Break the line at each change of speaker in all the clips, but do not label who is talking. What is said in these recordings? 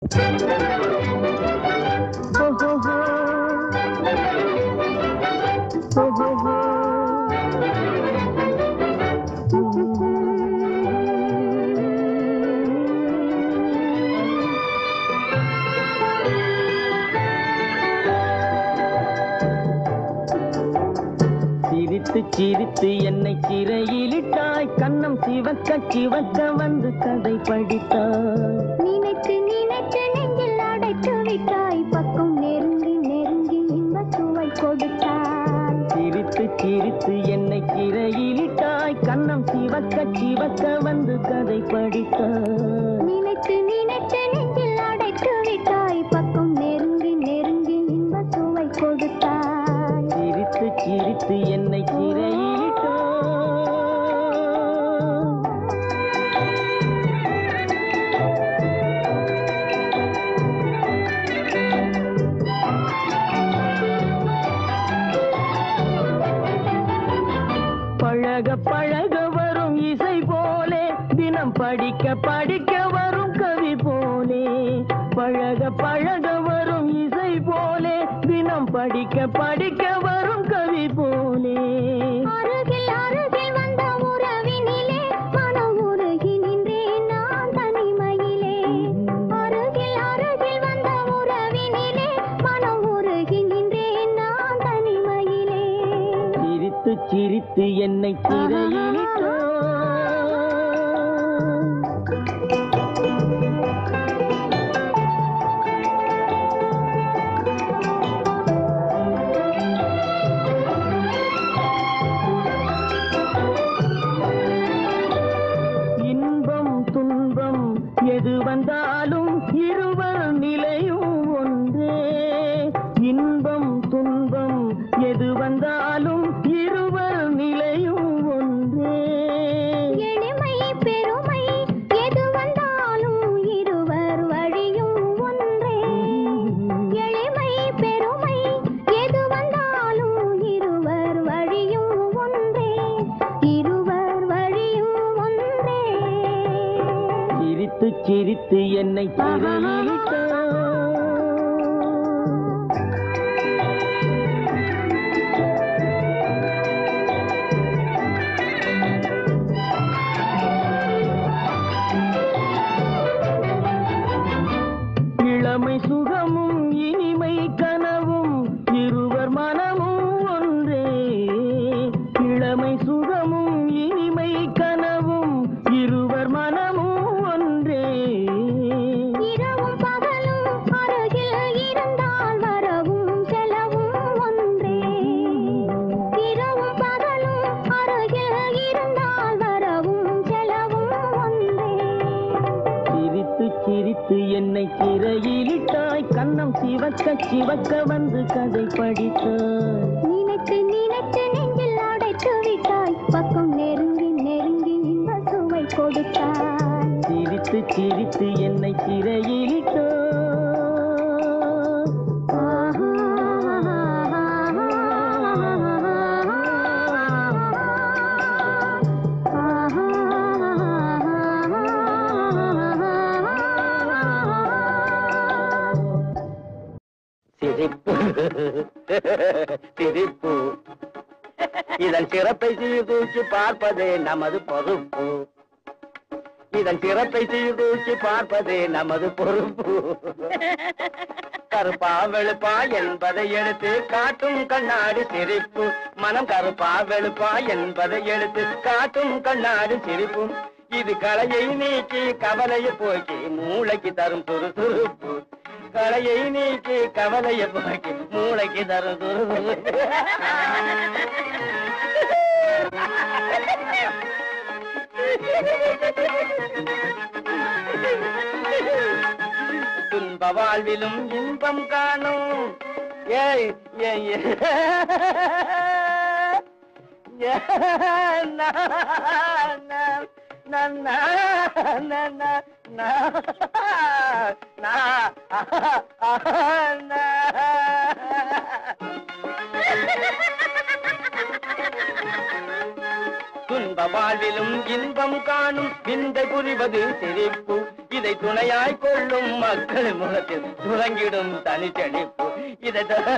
சிரித்து சிரித்து என்னை சிறையிலிட்டாய் கண்ணம் சிவக்க சிவக்க வந்து கதை படித்தாய்
நினைத்து நினைத்து நெஞ்சில் அடைத்து விட்டாய் பக்கம் நெருங்கி நெருங்கி இன்ப சுவை கொடுத்தாய்
சிரித்து சிரித்து என்னை சிறையிலிட்டாய் கண்ணம் சிவக்க சிவக்க வந்து கதை படித்தாய்
நினைத்து நினைத்து நெஞ்சில் அடைத்து விட்டாய் பக்கம் நெருங்கி நெருங்கி இன்ப சுவை கொடுத்தாய்
சிரித்து சிரித்து என்னை சிறையிலிட்டாய் பழக பழக வரும் இசை போலே தினம் படிக்க படிக்க வரும் கவி போலே பழக பழக வரும் இசை போலே தினம் படிக்க படிக்க வரும் கவி போலே
அருகில் அருகில் வந்த உறவினிலே மனம் உருகி நின்றேன் நான் தனிமையிலே அருகில் அருகில் வந்த உறவினிலே மனம் உருகி நின்றேன் நான் தனிமையிலே
சிரித்து சிரித்து என்னை சிறையிலிட்டாய் இன்பம் துன்பம் எது வந்தாலும் இருவர் நிலையும் ஒன்றே இன்பம் துன்பம் எது வந்தாலும் இருவர் நிலையும் ஒன்றே
எளிமை பெருமை எது வந்தாலும் இருவர் வழியும் ஒன்றே எளிமை பெருமை எது வந்தாலும் இருவர் வழியும் ஒன்றே இருவர் வழியும் ஒன்றே
சிரித்து சிரித்து என்னை சிறையிலிட்டாய் இளமை சுகமும் இனிமை கனவும் இருவர் மனமும் ஒன்றே இளமை சுகமும் இனிமை கனவும் இருவர் மனமும் ஒன்றே
இரவும் பகலும் அருகில் இருந்தால் வரவும் செலவும் ஒன்றே இரவும் பகலும் அருகில் இருந்தால் வரவும் செலவும் ஒன்றே
சிரித்து சிரித்து என்னை சிறையிலிட்டாய் கண்ணம் சிவக்க சிவக்க வந்து கதை படித்தாய்
நினைத்து நினைத்து நெஞ்சில் அடைத்து விட்டாய் பக்கம் நெருங்கி நெருங்கி இன்ப சுவை கொடுத்தாய்
சிரித்து சிரித்து என்னை சிறையிலிட்டாய் சிரிப்பு சிரிப்பு இதன் சிறப்பை சீர்தூக்கி பார்ப்பதே நமது பொறுப்பு இதன் சிறப்பை சீர்தூக்கி பார்ப்பதே நமது பொறுப்பு கருப்பா வெளுப்பா என்பதை எடுத்து காட்டும் கண்ணாடி சிரிப்பு மனம் கருப்பா வெளுப்பா என்பதை எடுத்து காட்டும் கண்ணாடி சிரிப்பும் இது கலையை நீக்கி கவலையை போக்கி மூளைக்கு தரும் துருதுருப்பு கலையை நீக்கி கவலையை போக்கி மூளைக்கு தரும் துருதுருப்பு துன்ப வாழ்விலும் இன்பம் காணும் ஏய் ஏய் ஏய். ஏ, நா, நா, நா, நா, நா, நா, நா, நா, ஆஹா, ஆஹா, நா. துன்ப வாழ்விலும் இன்பம் காணும் விந்தை புரிவது சிரிப்பு இது இதை துணையாய் கொள்ளும் மக்கள் முகத்தில் துவங்கிடும் தனிச்செழிப்பு இதை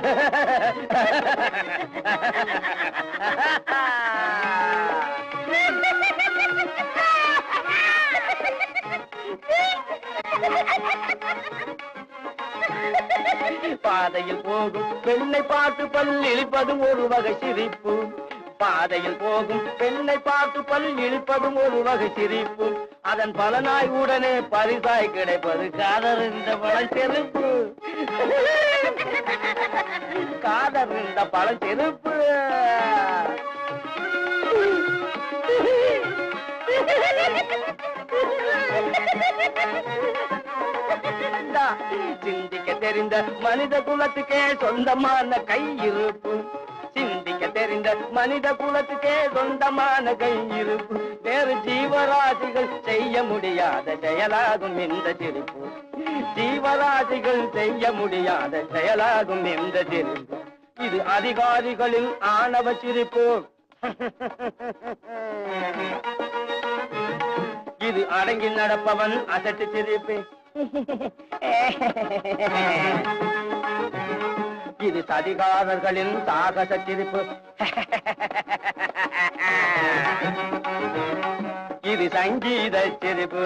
பாதையில் போகும் பெண்ணை பார்த்து பல் இழிப்பதும் ஒரு வகை சிரிப்பு பாதையில் போகும் பெண்ணை பார்த்து பல் இழிப்பதும் ஒரு வகை சிரிப்பு அதன் பலனாய் உடனே பரிசாய் கிடைப்பது காதல் இந்த பல செருப்பு காதல் இந்த பல செருப்பு இந்தா, சிந்திக்க தெரிந்த மனித குலத்துக்கே சொந்தமான கை இருப்பு சிந்திக்க தெரிந்த மனித குலத்துக்கே சொந்தமான கை இருப்பு வேறு ஜீவராசிகள் செய்ய முடியாத செயலாகும் இந்த சிரிப்பு ஜீவராசிகள் செய்ய முடியாத செயலாகும் இந்த சிரிப்பு இது அதிகாரிகளின் ஆணவ சிரிப்பு இது அடங்கி நடப்பவன் அசட்டு சிரிப்பு இது சதிகாரர்களின் சாகச சிரிப்பு இது சங்கீத சிரிப்பு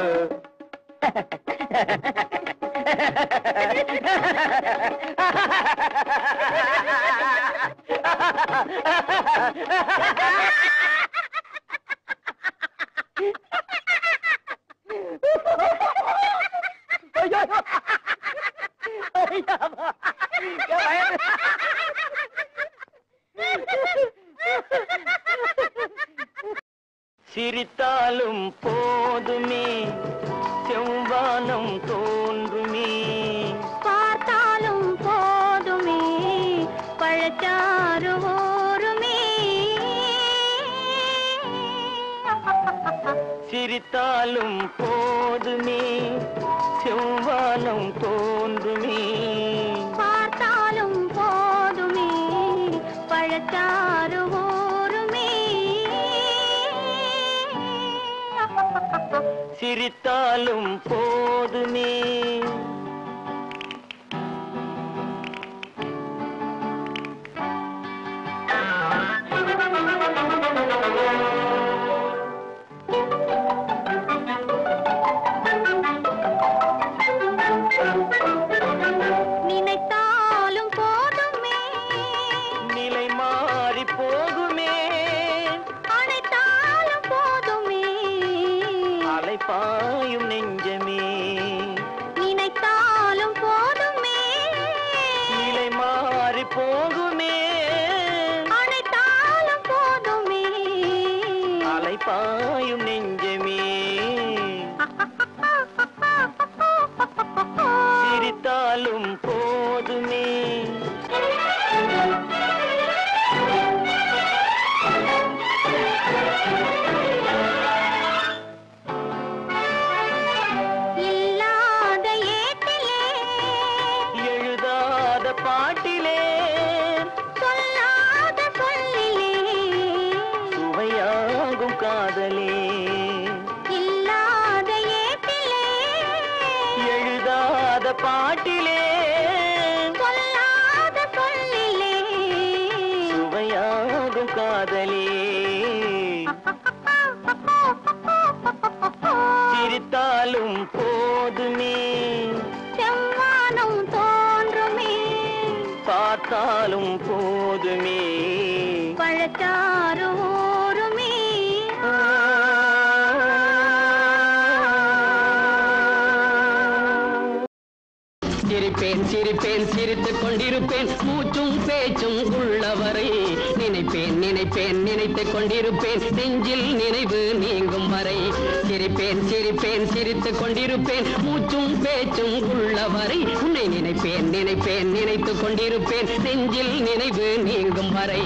சிரித்தாலும் போதுமே செவ்வானம் தோன்றுமே
பார்த்தாலும் போதுமே பழச்சாறு ஓருமே
சிரித்தாலும் போதுமே செவ்வானம் தோன்றுமே
பார்த்தாலும் போதுமே பழச்சாறு ஓருமே
சிரித்தாலும் போதுமே
நினைத்தாலும் போதுமே
நிலை மாறி போகுமே
அனைத்தாலும் போதுமே
அலைப்பாயும் நெஞ்சமே
நினைத்தாலும் போதுமே
நிலை மாறி போகுமே
அனைத்தாலும் போதுமே
அலைப்பாயும் நெஞ்சமே சிரித்தாலும் போதுமே
இல்லாத ஏட்டிலே
எழுதாத பாட்டிலே
சொல்லாத சொல்லிலே
சுவையாகும் காதலே
இல்லாத ஏட்டிலே
எழுதாத பாட்டிலே
சொல்லாத சொல்லிலே
சுவையாகும் காதலே சிரித்தாலும் போதுமே
செவ்வானம் தோன்றுமே
பார்த்தாலும் போதுமே
பழச்சாறு ஊறுமே
சிரிப்பேன் சிரிப்பேன் சிரித்துக் கொண்டிருப்பேன் மூச்சும் பேச்சும் உள்ளவரை நினைப்பேன் நினைப்பேன் நினைத்துக் கொண்டிருப்பேன் நெஞ்சில் நினைவு நீங்கும் வரை சிரிப்பேன் சிரிப்பேன் சிரித்துக் கொண்டிருப்பேன் மூச்சும் பேச்சும் உள்ளவரை உன்னை நினைப்பேன் நினைப்பேன் நினைத்துக் கொண்டிருப்பேன் நெஞ்சில் நினைவு நீங்கும் வரை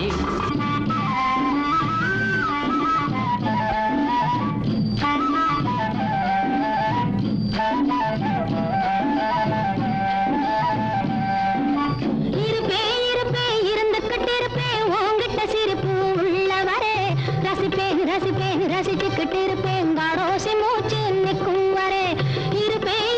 இருப்பே இருப்பே இருந்துகிட்டு இருப்பேன் உன்கிட்ட சிரிப்பு உள்ளவரே ரசிப்பேன் ரசிப்பேன் ரசிச்சுக்கிட்டு இருப்பேன் காடோசி மூச்சு நிற்கும் வரே இருப்பே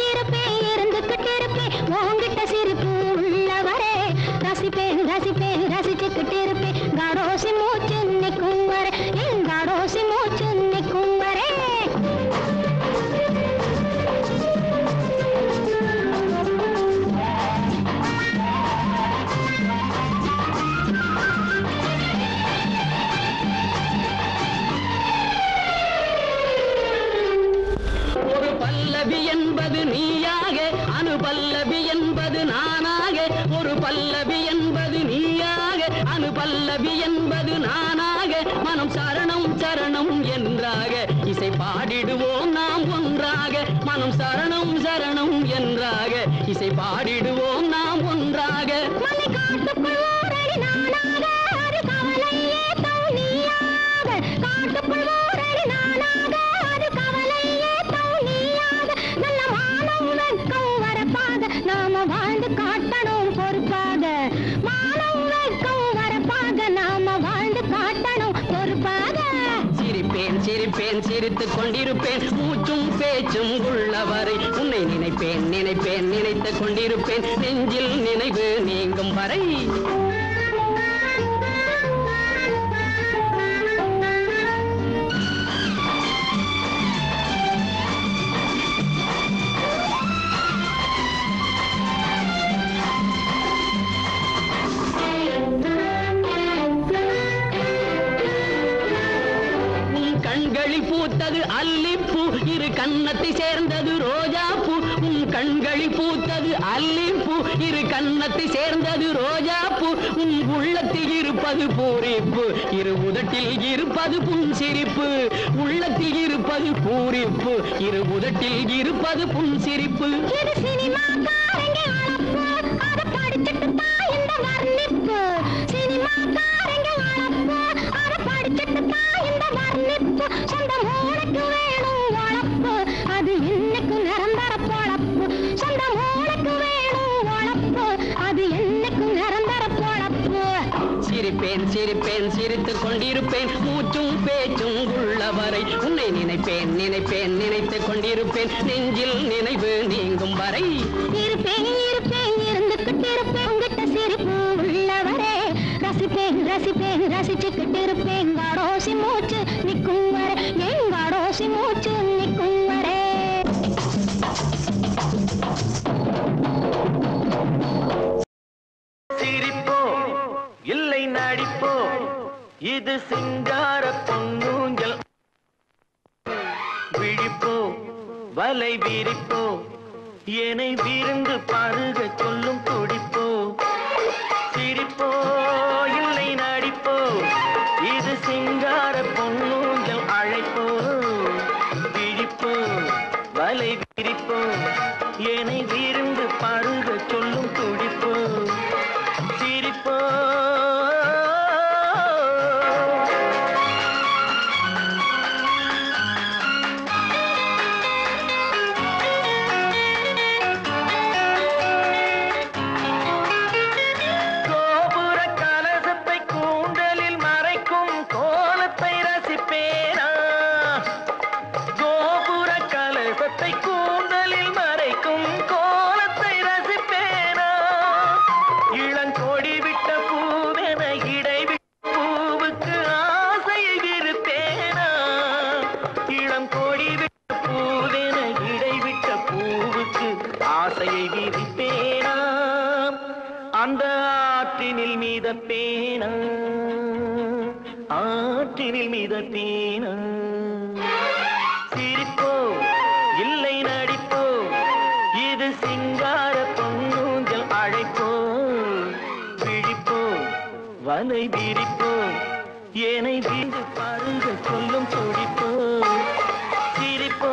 பல்லவி என்பது நானாக ஒரு பல்லவி என்பது நீயாக அனு பல்லவி என்பது நானாக மனம் சரணம் சரணம் என்றாக இசை பாடிடுவோம் நாம் ஒன்றாக மனம் சரணம் சரணம் என்றாக இசை பாடிடுவோம் நாம் ஒன்றாக
மலை காட்டுக்குள் ஓரடி நானாக அது கவலையே தௌனியாக காட்டுக்குள் ஓரடி நானாக அது கவலையே தௌனியாக நல்ல மானம் வெட்கம் வரப்பாக நாம வாழ்ந்து காட்டணும் பொறுப்பாக மானம் வெட்கம் வரப்பாக நாம வாழ்ந்து காட்டணும் பொறுப்பாக
சிரிப்பேன் சிரிப்பேன் சிரித்துக் கொண்டிருப்பேன் மூச்சும் பேச்சும் உள்ளவரை உன்னை நினைப்பேன் நினைப்பேன் நினைத்துக் கொண்டிருப்பேன் நெஞ்சில் நினைவு நீங்கும் வரை உன் கண்களில் பூத்தது அல்லிப்பூ இரு கன்னத்தை சேர்ந்தது ரோஜா பூ உன் கண்களில் பூத்தது அல்லிப்பூ இரு கன்னத்தை சேர்ந்தது ரோஜா பூ உன் உள்ளத்தில் இருப்பது பூரிப்பு இரு உதட்டில் இருப்பது புன்சிரிப்பு உள்ளத்தில் இருப்பது பூரிப்பு இரு உதட்டில் இருப்பது புன்சிரிப்பு
இது சினிமாக்காரங்க அளப்பு அத படிச்சுட்டு தான் இந்த வர்ணிப்பு சினிமாக்காரங்க அளப்பு அத படிச்சுட்டு தான் இந்த வர்ணிப்பு சொந்த மூளைக்கு வேணும் வளப்பு அது இன்னைக்கு நிரந்தர பொழப்பு சொந்த மூளைக்கு வேணும் வளப்பு அது என்னைக்கு நிரந்தர பொழப்பு
சிரிப்பேன் சிரிப்பேன் சிரித்துக் கொண்டிருப்பேன் மூச்சும் பேச்சும் உள்ளவரை உன்னை நினைப்பேன் நினைப்பேன் நினைத்துக் கொண்டிருப்பேன் நெஞ்சில் நினைவு நீங்கும் வரை
இருப்பேன் இருப்பேன் இருந்துகிட்டு இருப்பேன் உங்கிட்ட சிரிப்பு உள்ளவரே ரசிப்பேன் ரசிப்பேன் ரசிச்சுக்கிட்டு இருப்பேன் காடோசி மூச்சு நிற்கும் வரை என் காடோசி மூச்சு நிற்கும் வரை
சிரிப்போ இல்லை நடிப்போ இது சிங்கார பொன்னூஞ்சல் விழிப்போ வலை விரிப்போ என்னை விருந்து பருக சொல்லும் துடிப்போ சிரிப்போ இல்லை நடிப்போ இது சிங்கார பொன்னூஞ்சல் அழைப்போ விழிப்போ வலை விரிப்போ என்னை விருந்து பருக சொல்லும் துடிப்போ சிரிப்போ கோபுர கலசத்தை கூந்தலில் மறைக்கும் கோலத்தை ரசிப்பேனா கோபுர கலசத்தை கூந்தலில் மறைக்கும் கோலத்தை ரசிப்பேனா இளங்கொடி விட்ட பூவென இடைவிட்ட பூவுக்கு ஆசையை விருப்பேனா இளம் கொடி விட்ட பூவென இடைவிட்ட பூவுக்கு ஆசையை விதிப்பேனா அந்த ஆற்றினில் மீதப்பேனா ஆற்றினில் மீதப்பேனா சிரிப்போ இல்லை நடிப்போ இது சிங்கார பொன்னூஞ்சல் அழைப்போ விழிப்போ வலை விரிப்போ ஏனை வீண்டு பருக சொல்லும் துடிப்போ சிரிப்போ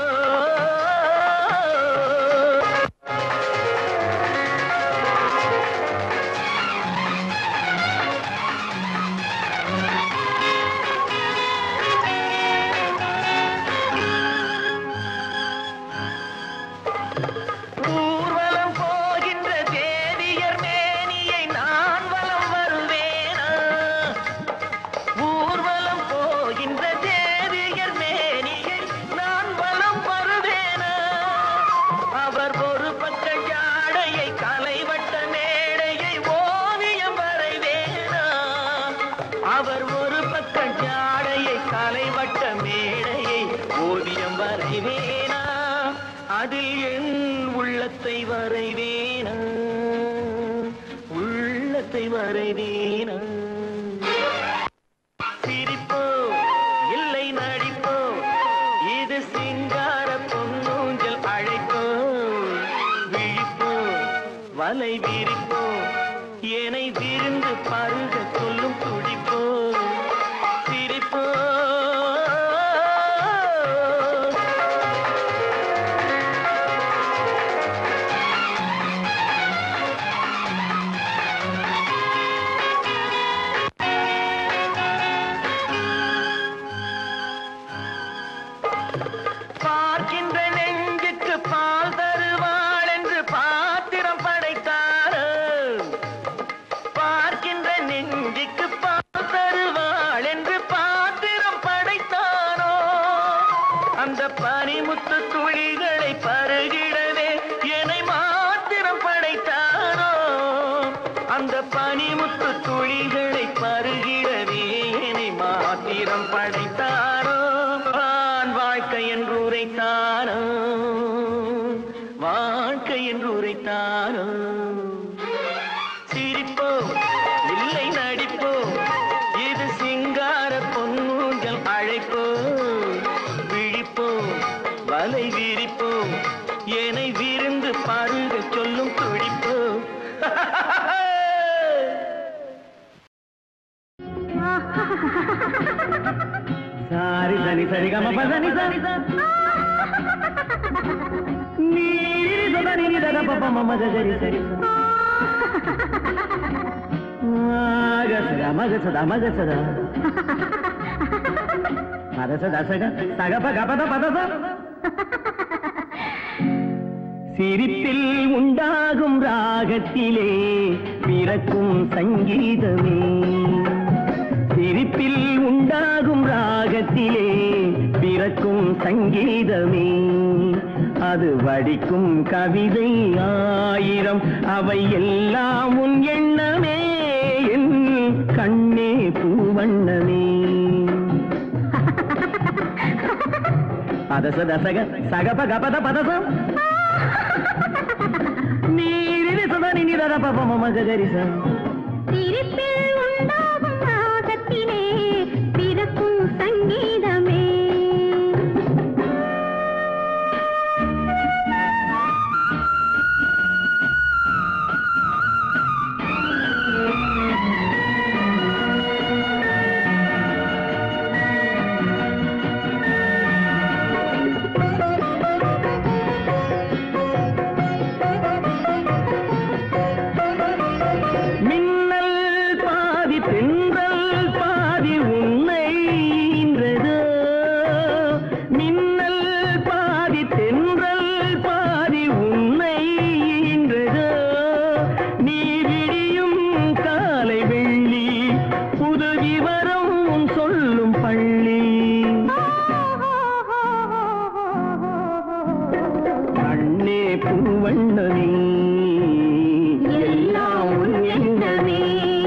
ஊர்வலம் போகின்ற தேவியர் மேனியை நான் வலம் வருவேனா ஊர்வலம் போகின்ற தேவியர் மேனியை நான் வலம் வருவேனா அவர் ஒரு பக்க ஜாடையை கலைவட்ட மேடையை ஓவியம் வரைவேனா அவர் ஒரு பக்க ஜாடையை கலைவட்ட மேடையை ஓவியம் வரைவேனா அதில் என் உள்ளத்தை வரைவேனா உள்ளத்தை வரைவேனா சிரிப்போ இல்லை நடிப்போ இது சிங்கார பொன்னூஞ்சல் அழைப்போ விழிப்போ வலை விரிப்போம் ஏனை விருந்து பருக சொல்லும் துடிப்போம் சிரிப்போம் பார்க்கின்ற நெஞ்சுக்கு பால் தருவாள் என்று பாத்திரம் படைத்தாரோ பார்க்கின்ற நெஞ்சுக்கு பால் தருவாள் என்று பாத்திரம் படைத்தாரோ அந்த பனிமுத்து துளிகளை பருகிடவே என்னை மாத்திரம் படைத்தாரோ அந்த பனிமுத்து துளிகளை பருகிடவே என்னை மாத்திரம் படைத்தாரோ நான் வாழ்க்கை என்று உரைத்தாரோ வாழ்க்கை என்று உரைத்தாரோ சிரிப்போம் இல்லை நடிப்போம் இது சிங்கார பொன்னூஞ்சல் அழைப்போம் விழிப்போம் வலை விரிப்போம் என்னை விருந்து பருக சொல்லும் துடிப்போம் சாரி சனி சரி கம பதனி சனி நீரி சதனி நிதக பப மம கரி சரி மகசத மகசத மகசத பதச தசக சகப கபத பதச சிரிப்பில் உண்டாகும் ராகத்திலே பிறக்கும் சங்கீதமே சிரிப்பில் உண்டாகும் ராகத்திலே பிறக்கும் சங்கீதமே அது வடிக்கும் கவிதை ஆயிரம் அவை எல்லாம் உன் எண்ணமே என் கண்ணே பூவண்ணமே பதச தசக சகப கபத பதசம் நீரில் சுதனி நிதர பப மம கரிசம்
சிரிப்பில் உண்டாகும் ராகத்திலே பிறக்கும் சங்கீதமே
மின்னல் பாதி தென்றல் பாதி உன்னை ஈன்றதோ மின்னல் பாதி தென்றல் பாதி உன்னை ஈன்றதோ நீ விடியும் காலை வெள்ளி புது விவரம் உன் சொல்லும் பள்ளி கண்ணே பூவண்ணமே எல்லாம் உன் எண்ணமே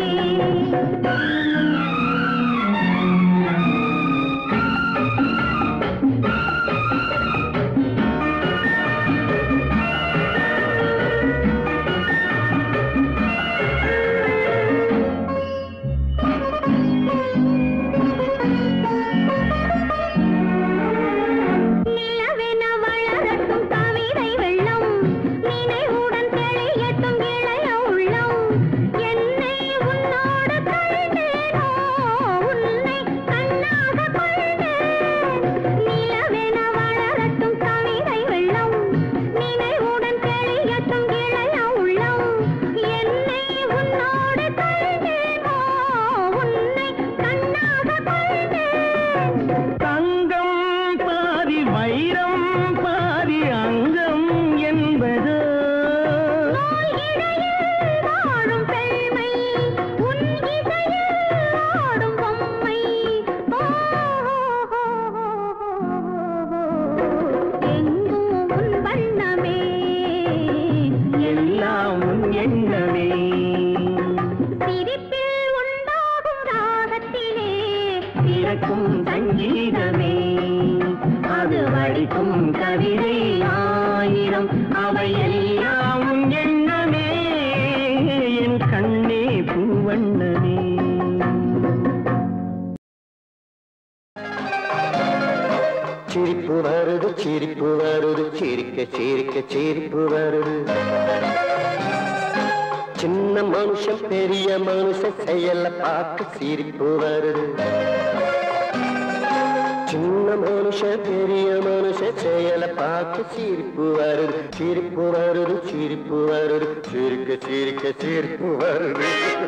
நிலவென வளரட்டும் கவிதை வெள்ளம் நினைவுடன் தெளியட்டும் இளைய உள்ளம் என்னை உன்னோடு கண்டேனோ உன்னை கண்ணாக கொண்டேன் நிலவென வளரட்டும் கவிதை வெள்ளம் நினைவுடன் தெளியட்டும் இளைய உள்ளம் என்னை உன்னோடு கண்டேனோ உன்னை கண்ணாக கொண்டேன்
தங்கம் பாதி வைரம் பாதி அங்கம் என்பது
நூல் இடையில் வாழும் பெண்மை உன் இசையில் ஆடும் பொம்மை எங்கும் உன் வண்ணமே
எல்லாம் உன் எண்ணமே
சிரிப்பில் உண்டாகும் ராகத்திலே
பிறக்கும் சங்கீதமே அது வடிக்கும் கவிதை ஆயிரம் அவை எல்லாம் உன் எண்ணமே என் கண்ணே பூவண்ணமே சிரிப்பு வருது சிரிப்பு வருது சிரிக்க சிரிக்க சிரிப்பு வருது
சின்ன மனுஷன் பெரிய மனுஷன் செயல பார்த்து சிரிப்பு வருது சின்ன மனுஷன் பெரிய மனுஷன் செயல பார்த்து சிரிப்பு வருது சிரிப்பு வருது சிரிப்பு வருது சிரிக்க சிரிக்க சிரிப்பு வருது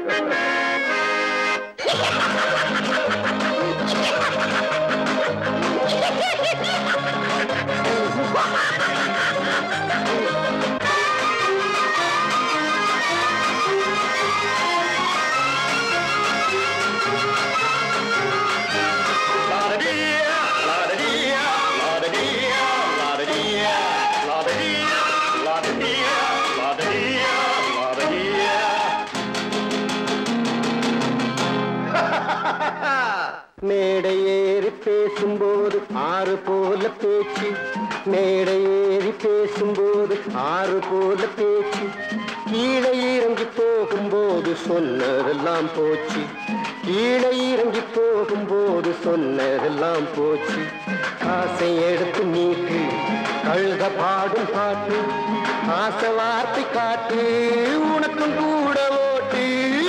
மேடை ஏறி பேசும்போது ஆறு போல பேச்சு மேடை ஏறி பேசும்போது ஆறு போல பேச்சு கீழே இறங்கி போகும்போது சொன்னதெல்லாம் போச்சு கீழே இறங்கி போகும்போது சொன்னதெல்லாம் போச்சு காசை எடுத்து நீட்டு கழுத பாடும் பாட்டு ஆசை வார்த்தை காட்டு உனக்கும் கூட ஓட்டு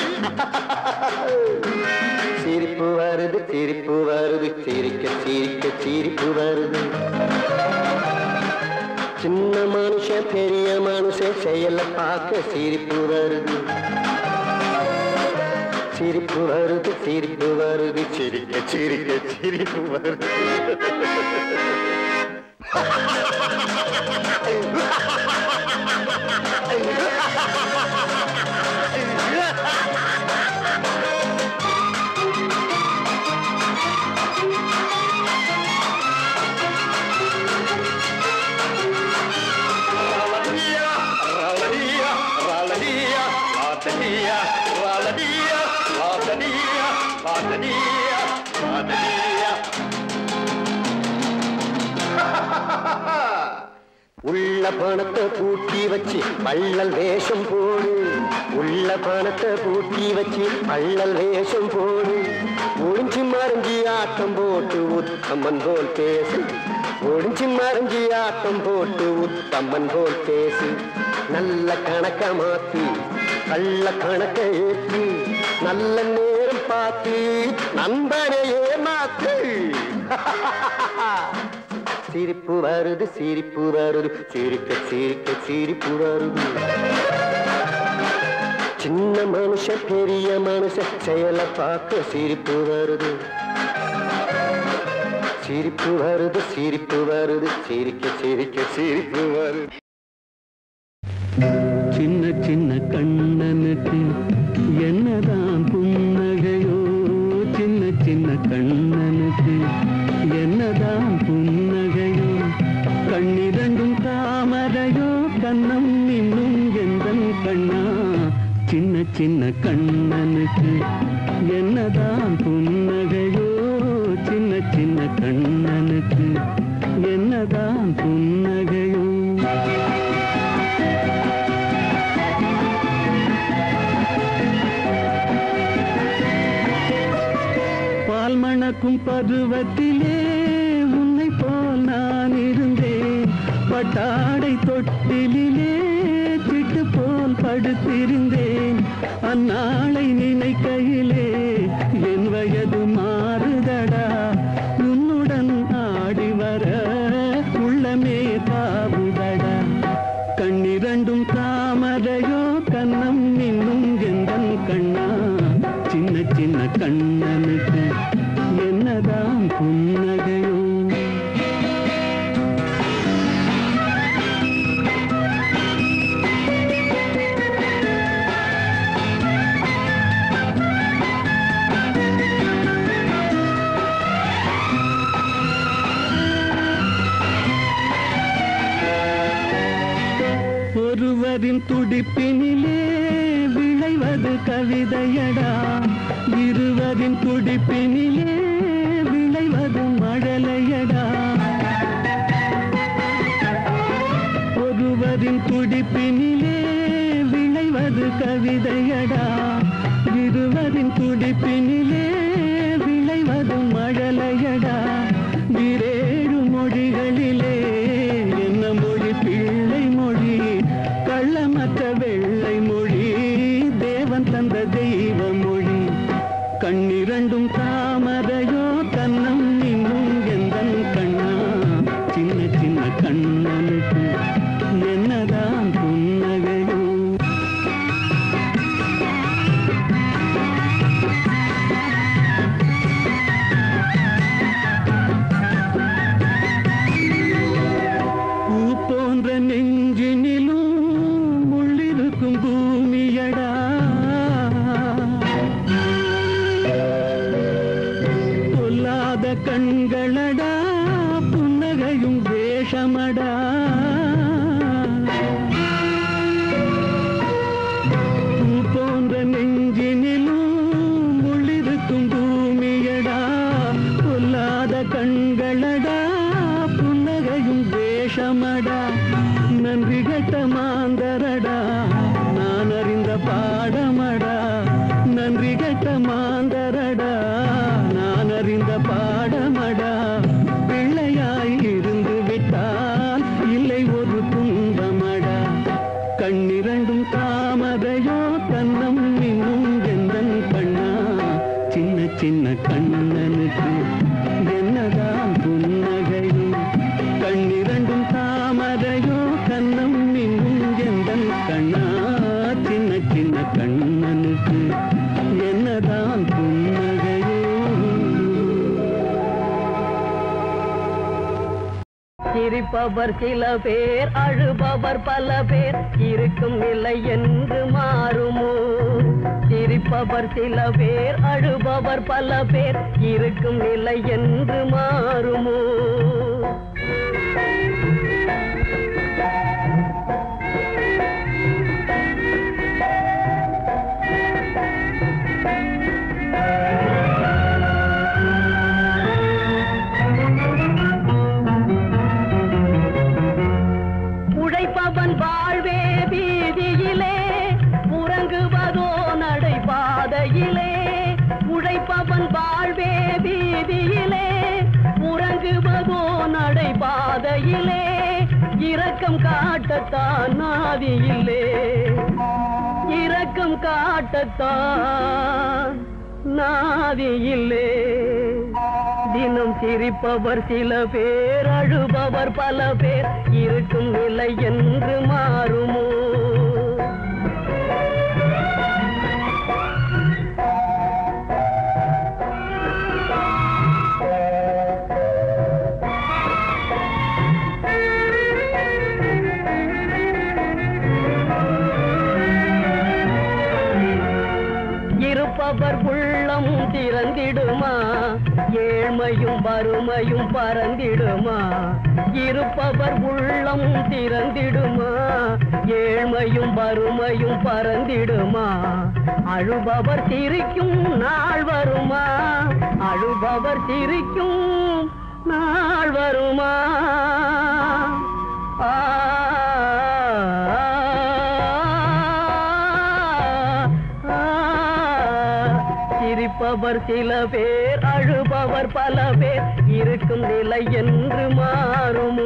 சிரிப்பு வருது சிரிப்பு வருது சிரிக்க சிரிக்க சிரிப்பு வருது சின்ன மனுஷன் பெரிய மனுஷன் செயல பார்க்க சிரிப்பு வருது சிரிப்பு வருது சிரிப்பு வருது சிரிக்க சிரிக்க சிரிப்பு வருது உள்ள பணத்தை பூட்டி வச்சு பள்ளல் வேஷம் போடு உள்ள பணத்தை பூட்டி வச்சு பள்ளல் வேஷம் போடு ஒளிஞ்சு மறைஞ்சி ஆட்டம் போட்டு உத்தமன் போல் பேசு ஒளிஞ்சு மறைஞ்சி ஆட்டம் போட்டு உத்தமன் போல் பேசு நல்ல கணக்க மாத்தி கள்ள கணக்க ஏற்றி நல்ல நேரம் பார்த்து நண்பனை ஏமாத்து சிரிப்பு வருது சிரிப்பு வருது சிரிக்க சிரிக்க சிரிப்பு வருது சின்ன மனுஷன் பெரிய மனுஷன் செயலை பார்க்க சிரிப்பு வருது சிரிப்பு வருது சிரிப்பு வருது சிரிக்க சிரிக்க சிரிப்பு வருது
சின்ன சின்ன கண்ணனுக்கு என்னதான் புன்னகையோ சின்ன சின்ன கண்ணனுக்கு என்னதான் புன்னகையோ கண்ணிரண்டும் தாமரையோ கண்ணம் இன்னும் எந்தன் கண்ணா சின்ன சின்ன கண்ணனுக்கு என்னதான் புன்னகையோ சின்ன சின்ன கண்ணனுக்கு என்னதான் புன்னகையோ பால் மணக்கும் பருவத்திலே உன்னை போல் நான் இருந்தேன் பட்டாடை தொட்டிலே சிட்டு போல் படுத்திருந்தேன் அந்நாளை நினைக்கையிலே என் வயது மாறுதடா உன்னுடன் ஆடி வர உள்ளமே தாவுதடா கண்ணிரண்டும் தாமரையோ கண்ணம் இன்னும் எந்தன் கண்ணா சின்ன சின்ன கண்ணனுக்கு என்னதான் புன்னகையோ ஒருவரின் துடிப்பினிலே விளைவது கவிதையடா இருவரின் துடிப்பினிலே விளைவது மழலையடா ஒருவரின் துடிப்பினிலே விளைவது கவிதையடா இருவரின் துடிப்பினிலே விளைவது மழலையடா இரேழு மொழிகளிலே என்ன மொழி பிள்ளை மொழி கள்ளமற்ற வெள்ளை மொழி தேவ கண்ணிரண்டும் தாமரையோ கண்ணம் இன்னும் எந்தன் கண்ணா சின்ன சின்ன கண்ணனுக்கு என்னதான் புன்னகையோ பூ போன்ற நெஞ்சினிலும் முள்ளிருக்கும் பூமியடா பொல்லாத கண்களடா புன்னகையும் வேஷமடா பூ போன்ற நெஞ்சினிலும் முள்ளிருக்கும் பூமியடா பொல்லாத கண்களடா புன்னகையும் வேஷமடா நன்றி கட்ட மாந்தரடா நான் அறிந்த பாடமடா நன்றி கட்ட மாந்தரடா நான் அறிந்த பாடமடா பிள்ளையாய் இருந்து விட்டால் இல்லை ஒரு துன்பமடா கண்ணிரண்டும் தாமரையோ கண்ணம் இன்னும் எந்தன் கண்ணா சின்ன சின்ன கண்ணனுக்கு என்னதான் புன்னகையும் கண்ணிரண்டும் தாமரையோ கண்ணம் இன்னும் எந்தன் கண்ணா சின்ன சின்ன கண்ணனுக்கு என்னதான் புன்னகையோ
சிரிப்பவர் சில பேர் அழுபவர் பல பேர் இருக்கும் நிலை என்று மாறுமோ சிரிப்பவர் சில பேர் அழுபவர் பல பேர் இருக்கும் நிலை என்று மாறுமோ உழைப்பவன் வாழ்வே வீதியிலே உறங்குவதோ நடைபாதையிலே உழைப்பவன் வாழ்வே வீதியிலே உறங்குவதோ நடைபாதையிலே இரக்கம் காட்டத்தான் நாதியிலே இரக்கம் காட்டத்தான் நாதியில்லே தினம் சிரிப்பவர் சில பேர் அழுபவர் பல பேர் இருக்கும் நிலை என்று மாறுமோ இருப்பவர் உள்ளம் திறந்திடுமா ஏழ்மையும் வறுமையும் பறந்திடுமா இருப்பவர் உள்ளம் திறந்திடுமா ஏழ்மையும் வறுமையும் பறந்திடுமா அழுபவர் சிரிக்கும் நாள் வருமா அழுபவர் சிரிக்கும் நாள் வருமா ஆ சிரிப்பவர் சில பேர் அழுபவர் பல பேர் இருக்கும் நிலை என்று மாறுமோ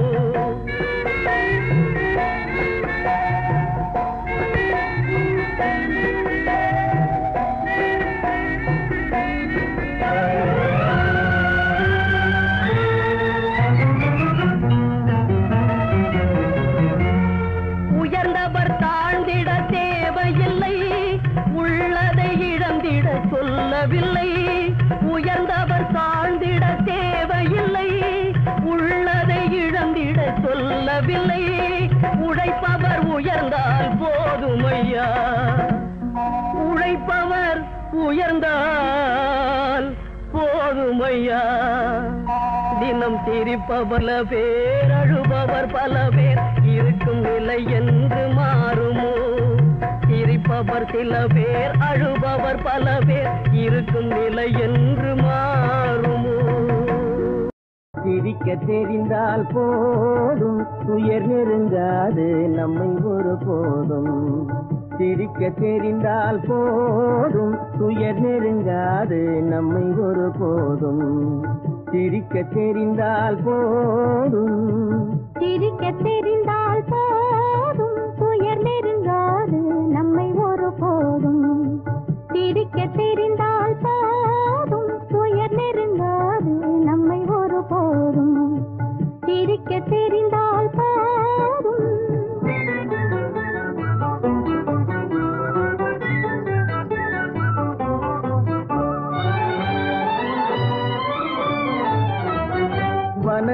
உயர்ந்தவர் தாழ்ந்திட தேவையில்லை உள்ளதை இழந்திட சொல்லவில்லை உயர்ந்தவர் தாழ்ந்திட தேவையில்லை உள்ளதை இழந்திட சொல்லவில்லை உழைப்பவர் உயர்ந்தால் போதுமையா உழைப்பவர் உயர்ந்தால் போதுமையா தினம் சிரிப்பவல பேர் அழுபவர் பல பேர் இருக்கும் நிலை என்று மாறுமோ சிரிப்பவர் சில பேர் அழுபவர் பல பேர் இருக்கும் நிலை என்று மாறுமோ
சிரிக்க தெரிந்தால் போதும் துயர் நெருங்காது நம்மை ஒரு போதும் சிரிக்க தெரிந்தால் போதும் துயர் நெருங்காது நம்மை ஒரு போதும் சிரிக்க தெரிந்தால் போதும்
சிரிக்க தெரிந்தால் போதும் துயர் நெருங்காது நம்மை ஒரு போதும் சிரிக்க தெரிந்தால் போதும்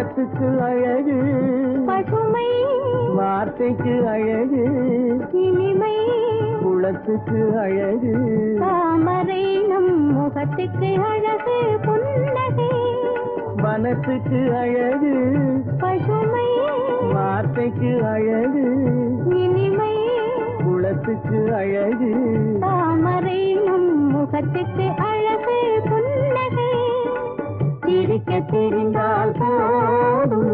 எழுத்துக்கு அழகு
பசுமை
வார்த்தைக்கு அழகு
இனிமை
குளத்துக்கு அழகு
தாமரை நம் முகத்துக்கு அழகு புன்னகை
வனத்துக்கு அழகு
பசுமை
வார்த்தைக்கு அழகு
இனிமை
குளத்துக்கு அழகு
தாமரை நம் முகத்துக்கு அழகு புன்னகை சிரிக்க தெரிந்தால் போதும்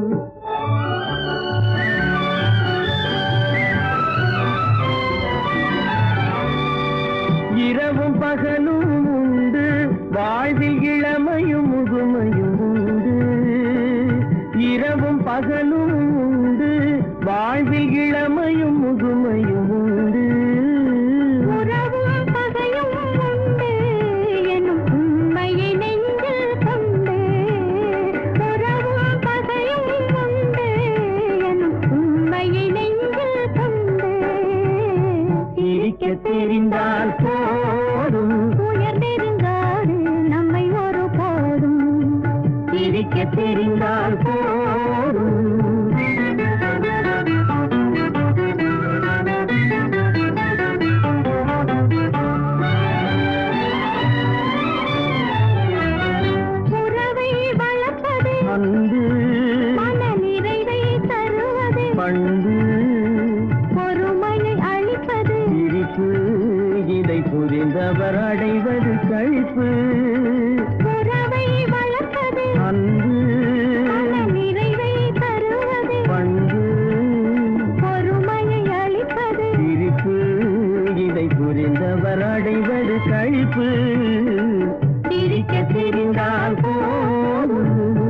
இரவும் பகலும் உண்டு வாழ்வில் இளமையும் முதுமையும் உண்டு இரவும் பகலும் உண்டு வாழ்வில் இளமையும் முதுமையும் உண்டு
உறவும் பகையும் உண்டு எனும் உண்மையை நெஞ்சில் கொண்டு உறவும் பகையும் உண்டு எனும் உண்மையை நெஞ்சில் கொண்டு
சிரிக்க தெரிந்தால் போதும்
உயர்ந்திருந்தாடு நம்மை ஒரு போதும்
சிரிக்க தெரிந்தால் போதும்
உறவை வளர்ப்பது
அன்பு
மன நிறைவை தருவது
பண்பு
பொறுமையை அளிப்பது
சிரிப்பு இதை புரிந்தவர் அடைவது கழிப்பு
உறவை வளர்ப்பது
அன்பு
மன நிறைவை தருவது
பண்பு
பொறுமையை அளிப்பது
சிரிப்பு இதை புரிந்தவர் அடைவது கழிப்பு சிரிக்க தெரிந்தால் போதும்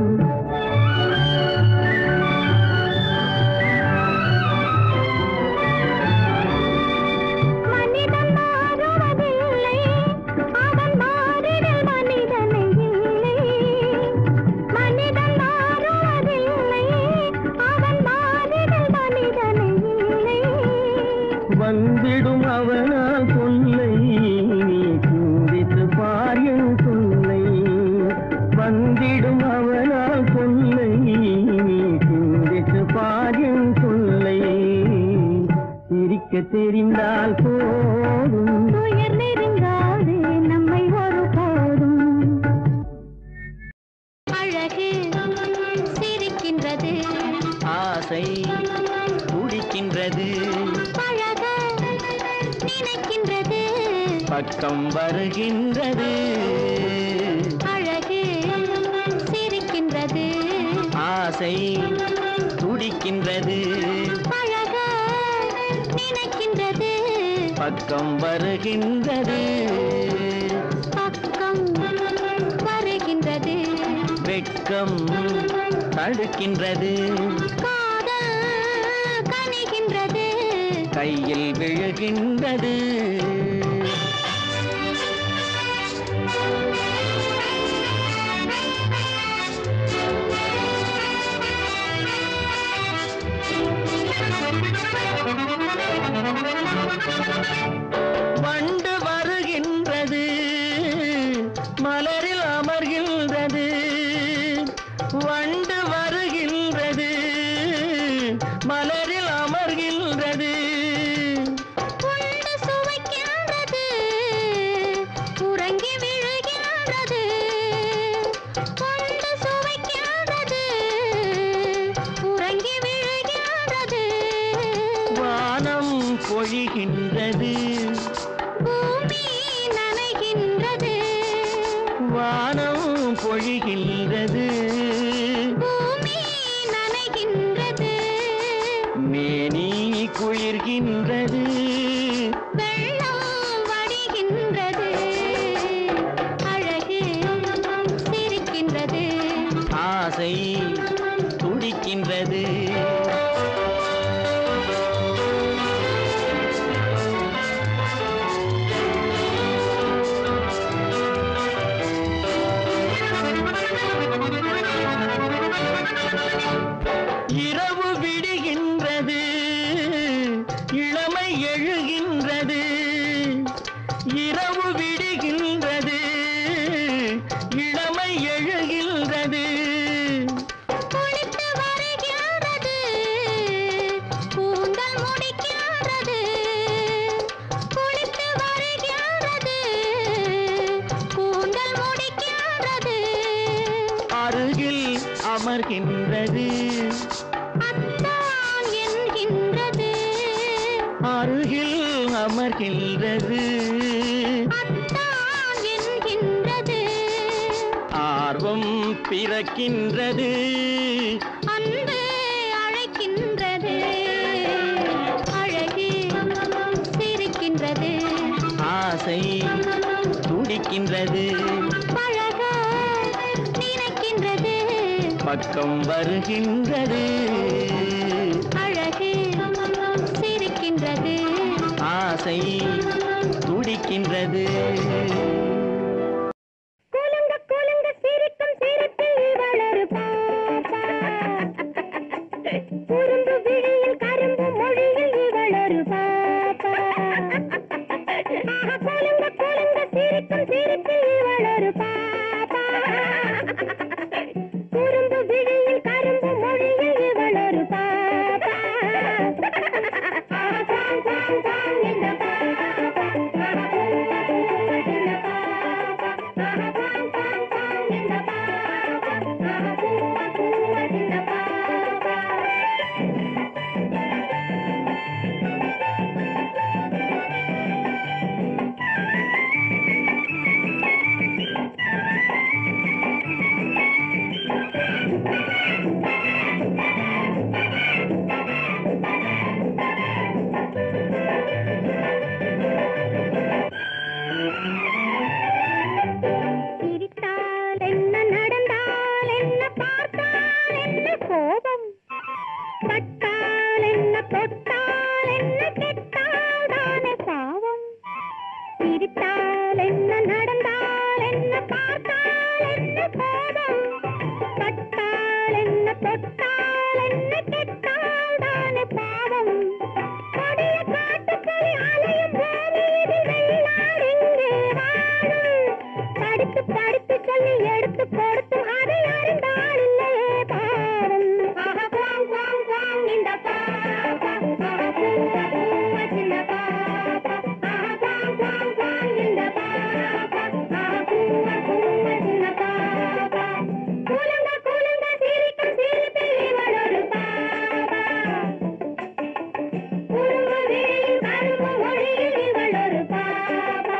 மனிதன் மாறுவதில்லை அவன் மாறிடல் மனிதனை இல்லை மனிதன் மாறுவதில்லை அவன் மாறிடல் மனிதனை இல்லை
வந்திடும் அவனால் சொல்லை நீ சிந்தித்து பார் என் சொல்லை வந்திடும் அவனால் சொல்லை நீ சிந்தித்து பார் என் சொல்லை சிரிக்க தெரிந்தால் போதும்
துயர் நெருங்காது நம்மை ஒரு போதும் அழகு சிரிக்கின்றது
ஆசை துடிக்கின்றது
அழக நினைக்கின்றது
பக்கம் வருகின்றது
அழகு சிரிக்கின்றது
ஆசை துடிக்கின்றது
அழக நினைக்கின்றது
பக்கம் வருகின்றது
பக்கம் வருகின்றது
வெட்கம் தடுக்கின்றது
காதல் கனிகின்றது
கையில் விழுகின்றது வண்டு வருகின்றது மலரில் அமர்கின்றது வண்டு வருகின்றது மலரில் அமர்கின்றது
உண்டு சுவைக்கின்றது உறங்கி விழுகின்றது உண்டு சுவைக்கின்றது உறங்கி விழுகின்றது
வானம் பொழிகின்றது
பூமி நனைகின்றது
வானம் பொழிகின்றது
பூமி நனைகின்றது
மேனி குளிர்கின்றது
வெள்ளம் வடிகின்றது அழகு சிரிக்கின்றது
ஆசை துடிக்கின்றது இரவு விடுகின்றது இளமை எழுகின்றது இரவு விடுகின்றது இளமை எழுகின்றது அமர்கின்றது
அத்தான் என்கின்றது
அருகில் அமர்கின்றது
அத்தான் என்கின்றது
ஆர்வம் பிறக்கின்றது
அன்பு அழைக்கின்றது அழகு சிரிக்கின்றது
ஆசை துடிக்கின்றது
பழக நினைக்கின்றது
பக்கம் வருகின்றது
அழகு சிரிக்கின்றது
ஆசை துடிக்கின்றது
குலுங்க குலுங்க சிரிக்கும் சிரிப்பில் வளரு பாப்பா குறும்பு விழியில் கரும்பு மொழியில் இவளொரு பாப்பா ஆஹா, குலுங்க குலுங்க சிரிக்கும் சிரிப்பில் இவளொரு பாப்பா குறும்பு விழியில் கரும்பு மொழியில் இவளொரு பாப்பா ஆஹா, பாம், பாம், பாம், இந்த பாப்பா. ஆஹா, இந்த பாப்பா. ஆஹா, பாம், பாம், பாம், இந்த பாப்பா. ஆஹா, பூவா, பூவா, இந்த பாப்பா. சிரித்தால் என்ன நடந்தால் என்ன பார்த்தால் என்ன கோபம் பட்டால் என்ன தொட்டால் என்ன கெட்டால் தானே பாவம் சிரித்தால் என்ன நடந்தால் என்ன பார்த்தால் என்ன கோபம் பட்டால் என்ன தொட்டால் என்ன கெட்டால் தானே பாவம் கொடிய காட்டுக்களி அலையும் பூமியில் வெள்ளாடு இங்கே வாழும் படித்து படித்து சொல்லி எடுத்து கொடுத்தும் அதை அறிந்தால் இல்லையே பாவம் ஆஹா, குவாங், குவாங், குவாங் இந்த பாப்பா. ஆஹா, பூவா, பூவா சின்ன பாப்பா. ஆஹா, குவாங், குவாங், குவாங் இந்த பாப்பா. ஆஹா, பூவா, பூவா சின்ன பாப்பா. குலுங்க, குலுங்க சிரிக்கும் சிரிப்பில் இவளொரு பாப்பா. குறும்பு விழியில் கரும்பு மொழியில் இவளொரு பாப்பா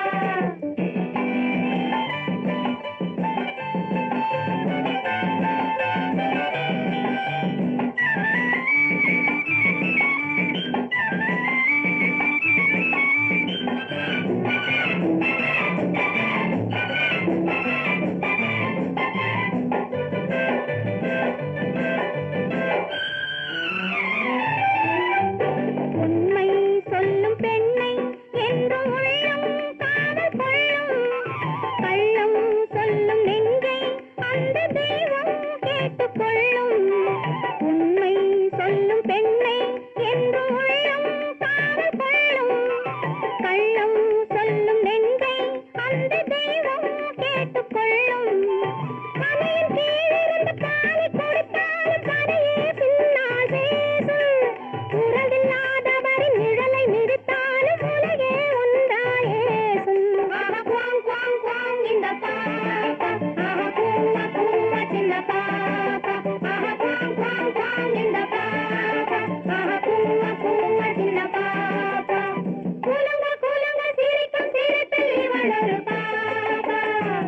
உண்மை சொல்லும் பெண்ணை என்று உள்ளம் காதல் கொள்ளும் கள்ளம் சொல்லும் நெஞ்சை அந்த தெய்வம் கேட்டுக்கொள்ளும் உண்மை சொல்லும் பெண்ணை என்று உள்ளம் காதல் கொள்ளும் கள்ளம் சொல்லும் நெஞ்சை அந்த தெய்வம் கேட்டுக்கொள்ளும் கலையின் கீழிருந்து பாலை கொடுத்தாலும் கதையே பின்னால் பேசும் உறவில்லாதவரின் நிழலை நிறுத்தாலும் உலகே ஒன்றாயேசும் ஆஹா, குவாங், குவாங், குவாங் இந்த பாப்பா. ஆஹா, பூவா, பூவா சின்ன பாப்பா. ஆஹா, குவாங், குவாங், குவாங் இந்த பாப்பா. ஆஹா, பூவா, பூவா சின்ன பாப்பா. குலுங்க, குலுங்க சிரிக்கும் சிரிப்பில் இவளொரு பாப்பா.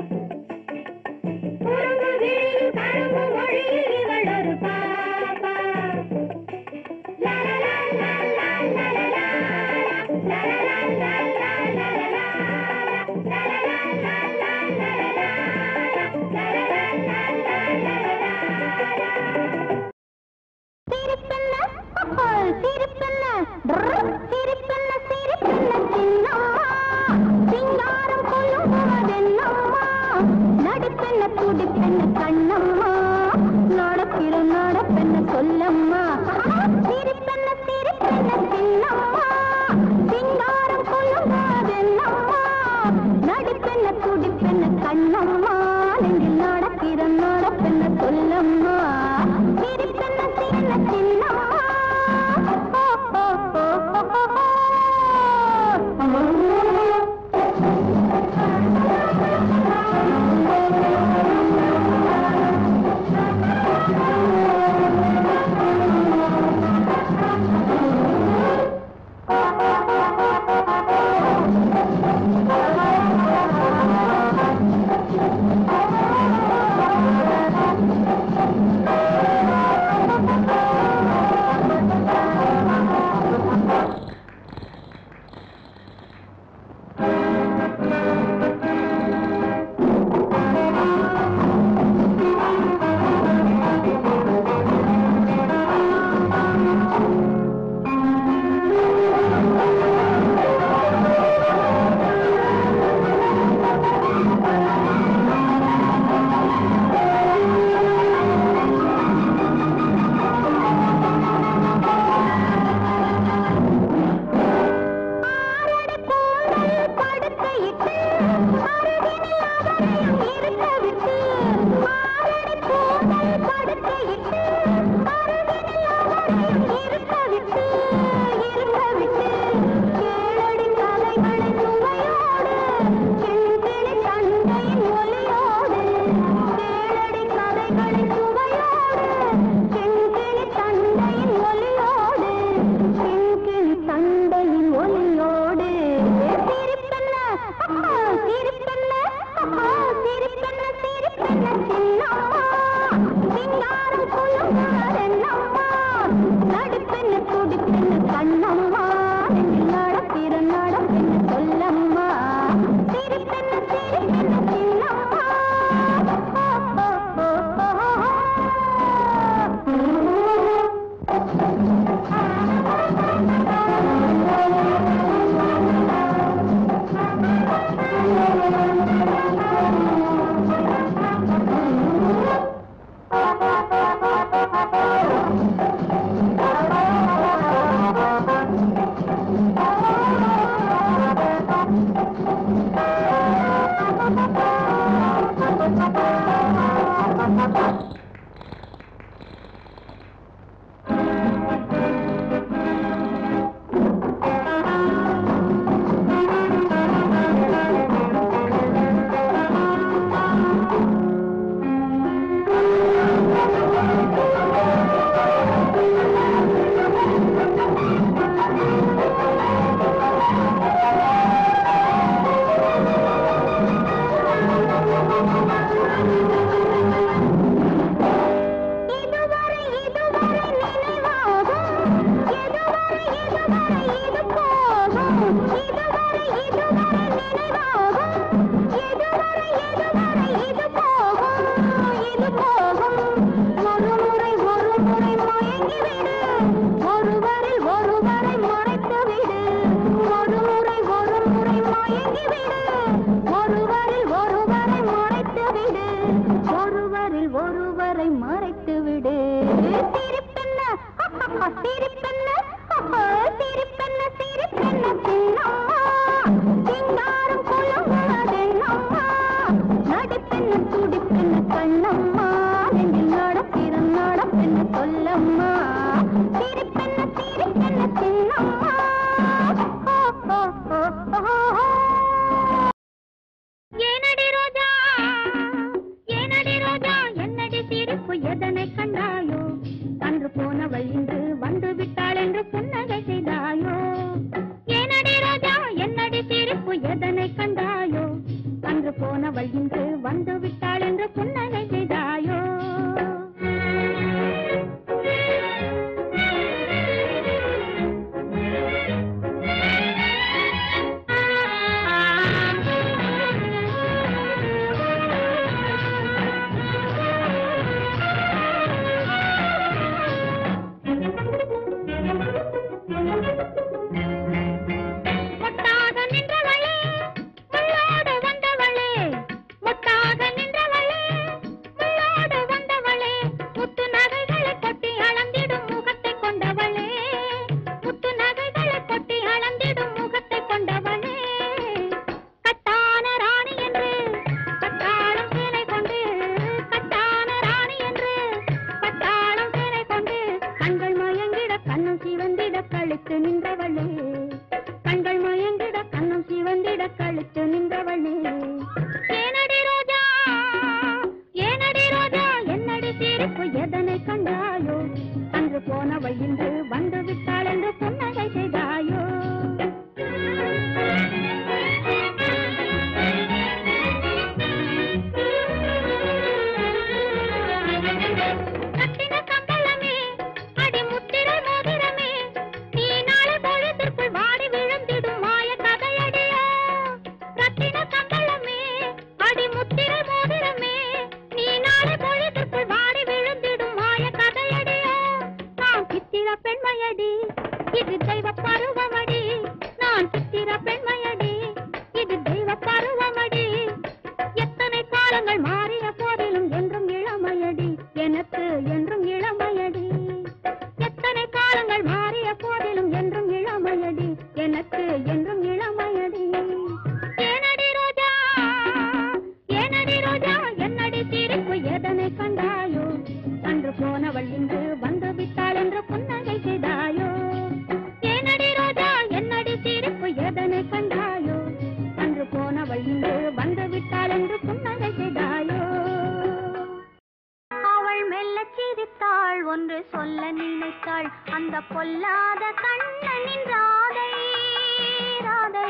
குறும்பு விழியில் கரும்பு மொழியில் இவளொரு பாப்பா நடுப்பெண்ண துடிப்பெண்ண கண்ணம்மா நடக்கிற நடப்பெண்ண சொல்லம்மா சிரிப்பெண்ண சிரிப்பெண்ண சின்னம்மா சிங்காரம் கொள்ளும்போதென்னம்மா நடுப்பெண்ண துடிப்பெண்ண கண்ணம்மா நெஞ்சில் நடக்கிற நடப்பெண்ண சொல்லம்மா சிரிப்பெண்ண சின்ன சின்னம்மா ஓ, ஓ, ஓ, ஓ, ஓ, ஓ. ஏனடி ரோஜா ஏனடி ரோஜா என்னடி சிரிப்பு எதனை கண்டாயோ அன்று போனவள் இன்று வந்து விட்டாள் என்று புன்னகை செய்தாயோ ஏனடி ரோஜா என்னடி சிரிப்பு எதனை கண்டாயோ அன்று போனவள் இன்று வந்து விட்டாள் என்று புன்னகை செய்தாயோ மொட்டாக நின்றவளே முள்ளோடு வந்தவளே மொட்டாக நின்றவளே முள்ளோடு வந்தவளே முத்து நகைகளை கொட்டி அளந்திடும் முகத்தை கொண்டவளே முத்து நகைகளை கொட்டி அளந்திடும் முகத்தை கொண்டவளே கட்டான ராணி என்று கட்டாளம் சேலை கொண்டு கட்டான ராணி என்று கட்டாளம் சேலை கொண்டு கண்கள் மயங்கிட கண்ணம் சிவந்திட கழுத்து நின்றவளே கண்கள் மயங்கிட கண்ணம் சிவந்திட கழுத்து நின்றவளே ஏனடி ரோஜா ஏனடி ரோஜா என்னடி சிரிப்பு எதனை கண்டாயோ அன்று போனவள் இன்று வந்து விட்டாள் என்று புன்னகை செய்தாயோ கட்டின கம்பளமே அடி முத்திரை மோதிரமே நீ நாளை பொழுதிற்குள் வாடி விழுந்திடும் மாய கதையடியா ரத்தின கம்பளமே அடி முத்திரை மோதிரமே நீ நாளை பொழுதிற்குள் வாடி விழுந்திடும் மாய கதையடியா நான் சித்திர பெண்மையடி இது தெய்வ பருவமடி நான் சித்திர பெண்மையடி இது தெய்வ பருவமடி எத்தனை காலங்கள் மாறிய போதிலும் என்றும் இளமையடி எனக்கு என்றும் இளமையடி எத்தனை காலங்கள் மாறிய போதிலும் என்றும் இளமையடி எனக்கு என்றும் இளமையடி ஏனடி ரோஜா ஏனடி ரோஜா என்னடி சிரிப்பு எதனை கண்டாயோ அன்று போனவள் இன்று வந்து விட்டாள் என்று புன்னகை செய்தாயோ ஏனடி ரோஜா என்னடி சிரிப்பு எதனை கண்டாயோ அன்று போனவள் இன்று வந்து விட்டாள் என்று புன்னகை செய்தாயோ அவள் மெல்ல சிரித்தாள் ஒன்று சொல்ல நினைத்தாள் அந்த பொல்லாத கண்ணனின் ராதை ராதை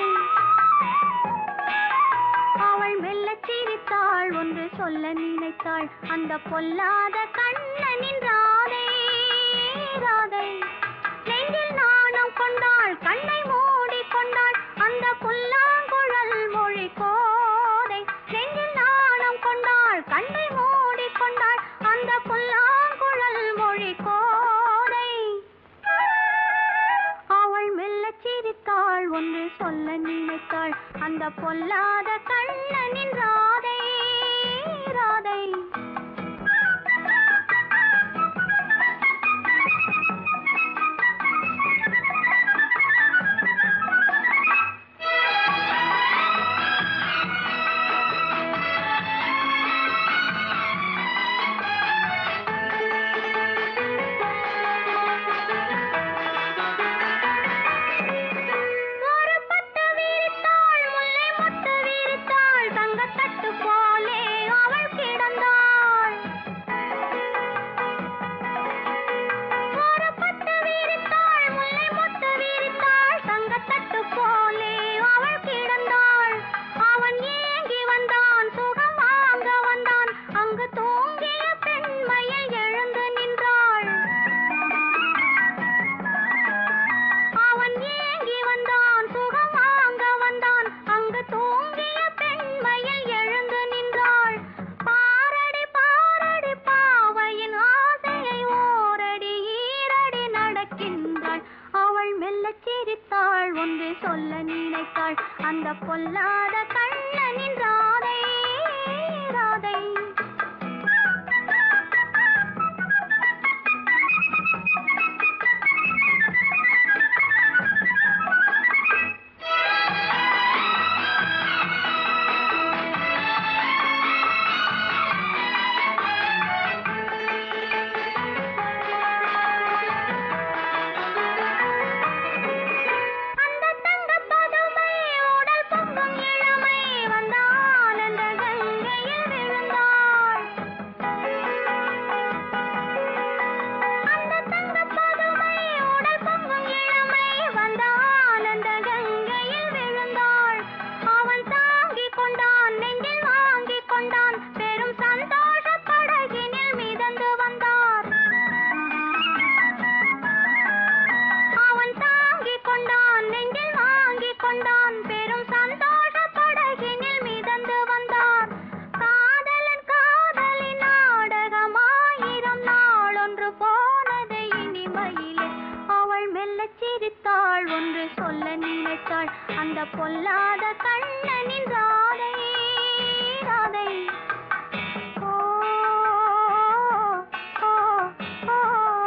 அவள் மெல்ல சிரித்தாள் ஒன்று சொல்ல நினைத்தாள் அந்த பொல்லாத கண்ணனின் ராதை ராதை நெஞ்சில் நாணம் கொண்டாள் கண்ணை மூடி கொண்டாள் அந்த புல்லாங்குழல் மொழி கோதை நெஞ்சில் நாணம் கொண்டாள் கண்ணை மூடி கொண்டாள் அந்த புல்லாங்குழல் மொழி கோதை அவள் மெல்ல சிரித்தாள் ஒன்று சொல்ல நினைத்தாள் அந்த பொல்லாத கண்ணனின் ராதை ராதை ஒரு பட்டு விரித்தாள் முல்லை மொட்டு விரித்தாள் தங்கத்தட்டு போலே அவள் கிடந்தாள் ஒரு பட்டு விரித்தாள் முல்லை மொட்டு விரித்தாள் தங்கத்தட்டு போலே அவள் கிடந்தாள் அவன் ஏங்கி வந்தான் சுகம் வாங்க வந்தான் அங்கு தூங்கிய பெண்மையில் எழுந்து நின்றாள் அவன் ஏங்கி வந்தான் சுகம் வாங்க வந்தான் அங்கு தூங்கிய பெண்மையில் எழுந்து நின்றாள் பாரடி பாரடி பாவையின் ஆசையை ஓரடி ஈரடி நடக்கின்றாள் அவள் மெல்ல சிரித்தாள் ஒன்று சொல்ல நினைத்தாள் அந்த பொல்லாத கண்ணனின் ராதை ராதை அந்த தங்க பதுமை அந்த பொல்லாத கண்ணனின் ராதை ராதை ஓ ஓ, ஓ,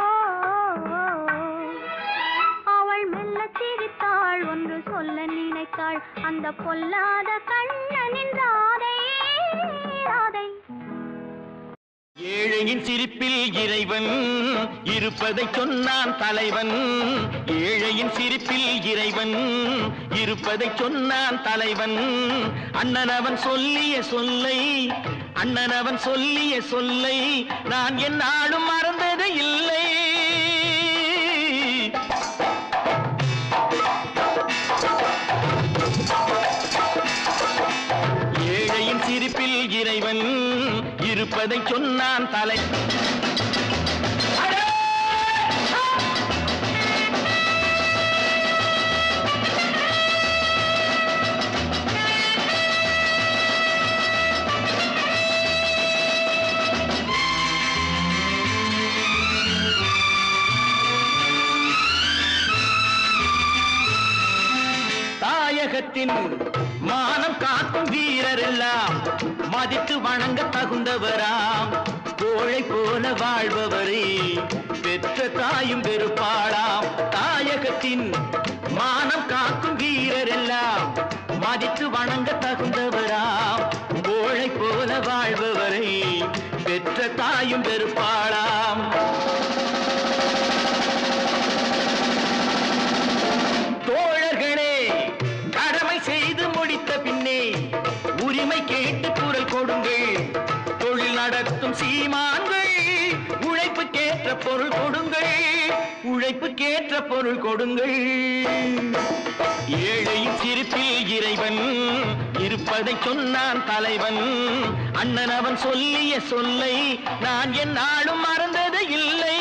அவள் மெல்ல சிரித்தாள் ஒன்று சொல்ல நினைத்தாள் அந்த பொல்லாத கண்ணனின் ராதை ராதை
ஏழையின் சிரிப்பில் இறைவன் இருப்பதை சொன்னான் தலைவன் ஏழையின் சிரிப்பில் இறைவன் இருப்பதை சொன்னான் தலைவன் அண்ணன் அவன் சொல்லிய சொல்லை அண்ணன் அவன் சொல்லிய சொல்லை நான் என்னாலும் மறந்தது இல்லை ஏழையின் சிரிப்பில் இறைவன் இருப்பதை சொன்னான் தலை தாயகத்தின் மானம் காக்கும் வீரர் எல்லாம் மதித்து வணங்க தகுந்தவராம் கோழை போல வாழ்பவரே பெற்ற தாயும் வெறுப்பாளாம் தாயகத்தின் மானம் காக்கும் வீரர் எல்லாம் மதித்து வணங்க தகுந்தவராம் கோழை போல வாழ்பவரை பெற்ற தாயும் வெறுப்பாளாம் தோழர்களே கடமை செய்து முடித்த பின்னே உரிமை கேட்டு குரல் கொடுங்கள் தொழில் நடத்தும் சீமான்கள் உழைப்புக்கேற்ற பொருள் கொடுங்கள் உழைப்புக்கேற்ற பொருள் கொடுங்கள் ஏழையின் சிரிப்பில் இறைவன் இருப்பதை சொன்னான் தலைவன் அண்ணன் அவன் சொல்லிய சொல்லை நான் என்னாலும் மறந்தது இல்லை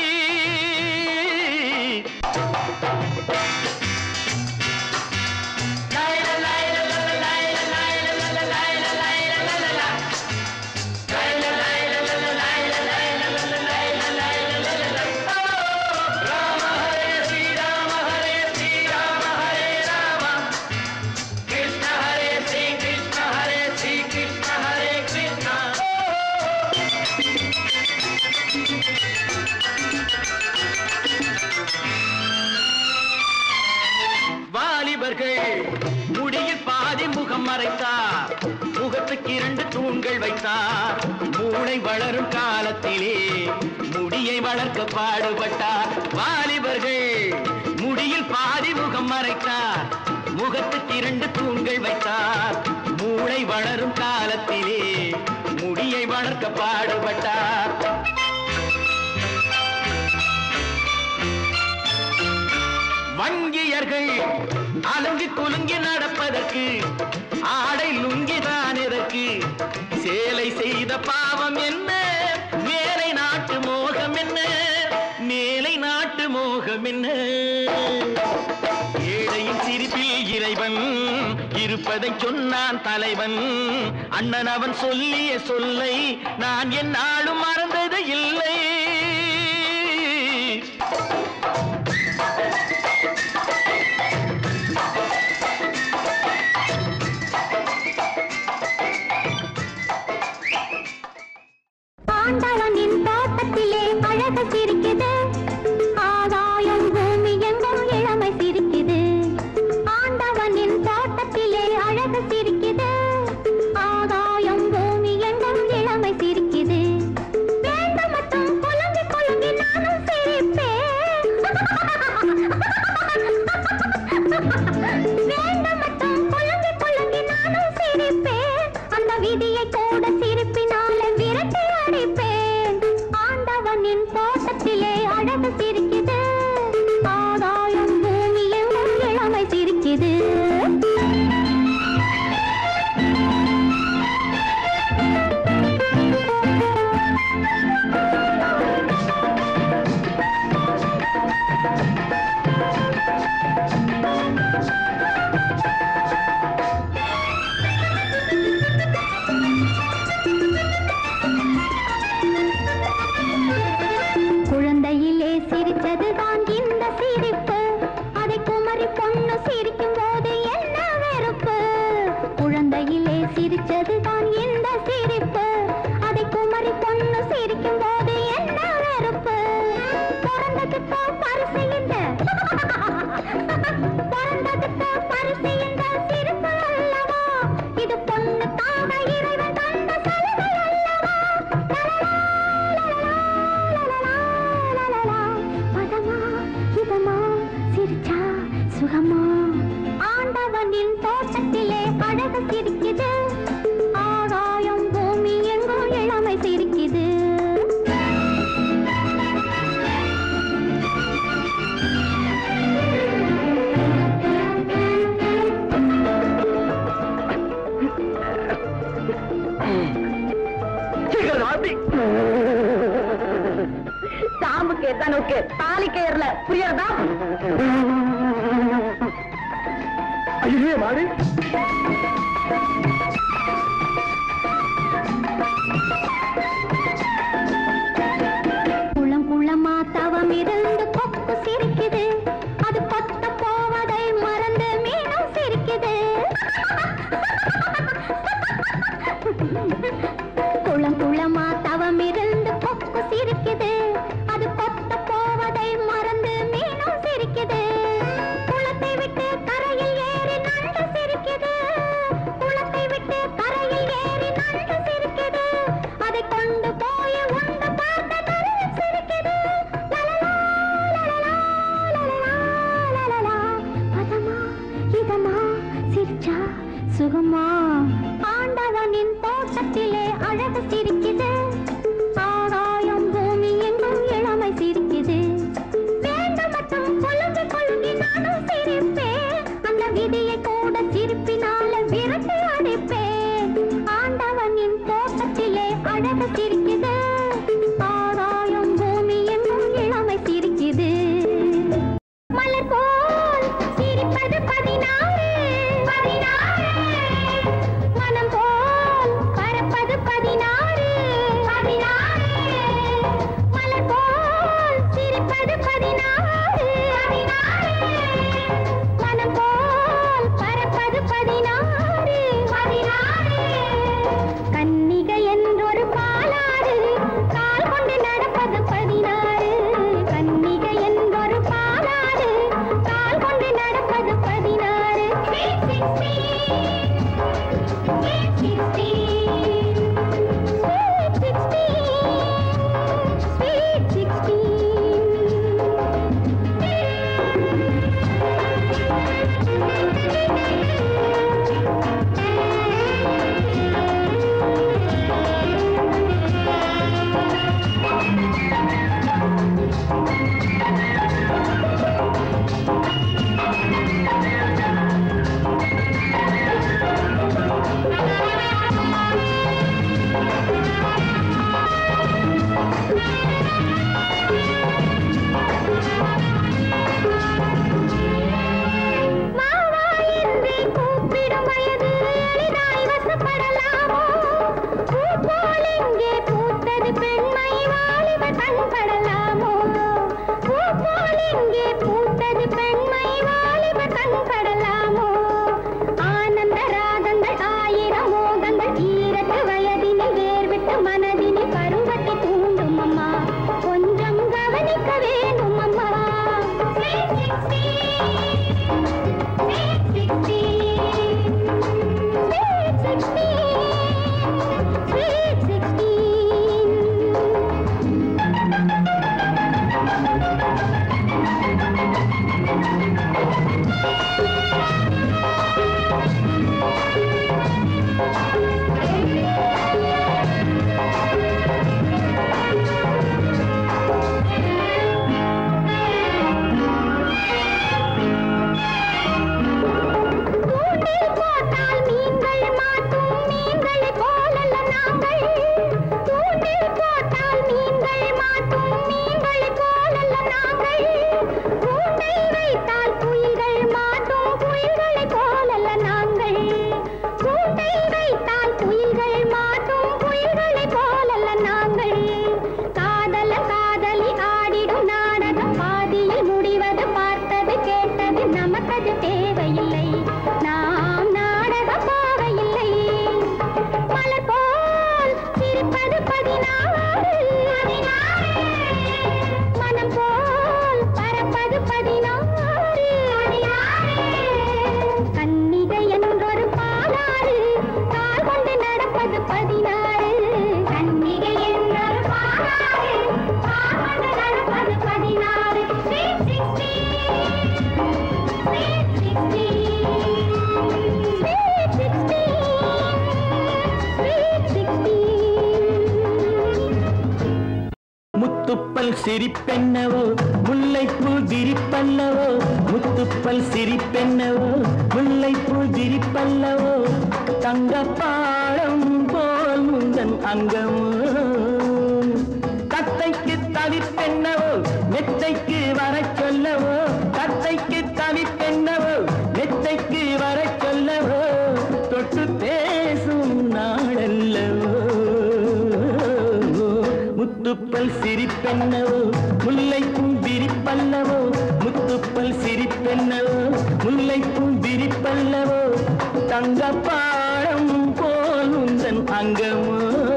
வாலிபர்கள் முடியில் பாதி முகம் மறைத்தார் முகத்துக்கு இரண்டு தூண்கள் வைத்தார் மூளை வளரும் காலத்திலே முடியை வளர்க்க பாடுபட்டார் வாலிபர்கள் முடியில் பாதி முகம் மறைத்தார் முகத்துக்கு இரண்டு தூண்கள் வைத்தார் மூளை வளரும் காலத்திலே முடியை வளர்க்க பாடுபட்டார் வங்கியர்கள் அலங்கி குலுங்கி நடப்பதற்கு ஆடை லுங்கிதான் எதற்கு சேலை செய்த பாவம் என்ன மேலை நாட்டு மோகம் என்ன மேலை நாட்டு மோகம் என்ன ஏழையின் சிரிப்பில் இறைவன் இருப்பதை சொன்னான் தலைவன் அண்ணன் அவன் சொல்லிய சொல்லை நான் என்னாலும் மறந்தது இல்லை
ஆண்டவனின் தோட்டத்திலே அழகு சிரிக்குது ஆகாயம் பூமி எங்கும் இளமை சிரிக்குது ஆண்டவனின் தோட்டத்திலே அழகு சிரிக்குது ஆகாயம் பூமி எங்கும் இளமை சிரிக்குது வேண்டும் மட்டும் பிடிச்சதுதான் இந்த சிரிப்பு அதை குமரி பொண்ணு சிரிக்கும் போது என்ன வெறுப்பு பிறந்ததுக்கு பரிசு இந்த பிறந்ததுக்கு பரிசு இந்த சிரிப்பு அல்லவா இது பொண்ணுக்காக இறைவன் தந்த சலுகை அல்லவா பதமா இதமா சிரிச்சா சுகமா ஆண்டவனின் தோட்டத்திலே அழகு சிரிக்குது ஆகாயம் பூமி எங்கும் இளமை சிரிக்குது
சீக்கிரம் வாசி
சாம்புக்கு எத்தனுக்கு தாலி கயிறுல புரியறதா
ஐயோ மாடு
குளம் குளமா தவம் இருந்து கொக்கு சிரிக்குது அது கொத்த போவதை மறந்து மீனும் சிரிக்குது குளம் குளமா தவம் இருந்து கொக்கு சிரிக்குது அது கொத்த போவதை மறந்து மீனும் சிரிக்குது குளத்தை விட்டு கரையில் ஏறி நண்டு சிரிக்குது குளத்தை விட்டு கரையில் ஏறி நண்டு சிரிக்குது அதை கொண்டு போய் உண்டு பார்த்த கரையில் சிரிக்குது லலலா, லலலா, லலலா, லலலா. பதமா இதமா சிரிச்சா சுகமா ஆண்டவனின் தோட்டத்திலே அழகு சிரிக்குது ஆகாயம் பூமி எங்கும் இளமை சிரிக்குது வேண்டும் மட்டும் கொழுங்கி கொழுங்கி நானும் சிரிப்பேன் அந்த விதியை கூட சிரிப்பினால விரட்டி அடிப்பேன் ஆண்டவனின் தோட்டத்திலே அழகு சிரிக்குது ஆகாயம் பூமி எங்கும் இளமை சிரிக்குது மலர் போல் சிரிப்பது பதினாறு பதினாறு மனம் போல் பறப்பது பதினாறு
முத்துப்பல் சிரிப்பென்னவோ முல்லைப்பூ திரிப்பல்லவோ முத்துப்பல் சிரிப்பென்னவோ முல்லைப்பூ திரிப்பல்லவோ தங்கப்பாடம் போல் முந்தன் அங்கமோ தத்தைக்கு தவிப்பென்னவோ மெத்தைக்கு வரச் சொல்லவோ தத்தைக்கு தவிப்பென்னவோ மெத்தைக்கு வரச் சொல்லவோ தொட்டு பேசும் நாளல்லவோ முத்துப்பல் சிரிப்பென்னவோ முல்லைக்கும் விரிப்பல்லவோ முத்துப்பல் சிரிப்பென்னவோ முல்லைக்கும் விரிப்பல்லவோ தங்கப்பாடம் போல் உந்தன் அங்கமோ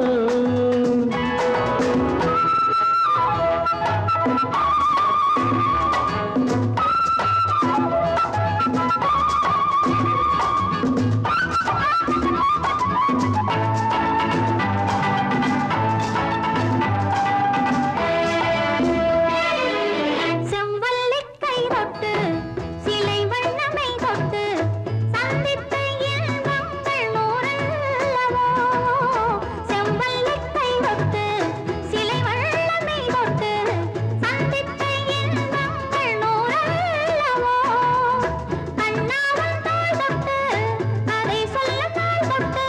செவ்வல்லிக் கை தொட்டு சிலை வண்ணமை தொட்டு சந்தித்த இன்பங்கள் நூறல்லவோ செவ்வல்லிக் கை தொட்டு சிலை வண்ணமை தொட்டு சந்தித்த இன்பங்கள் நூறல்லவோ கண்ணாவன் தோள் தொட்டு கதை சொல்ல நாள் தொட்டு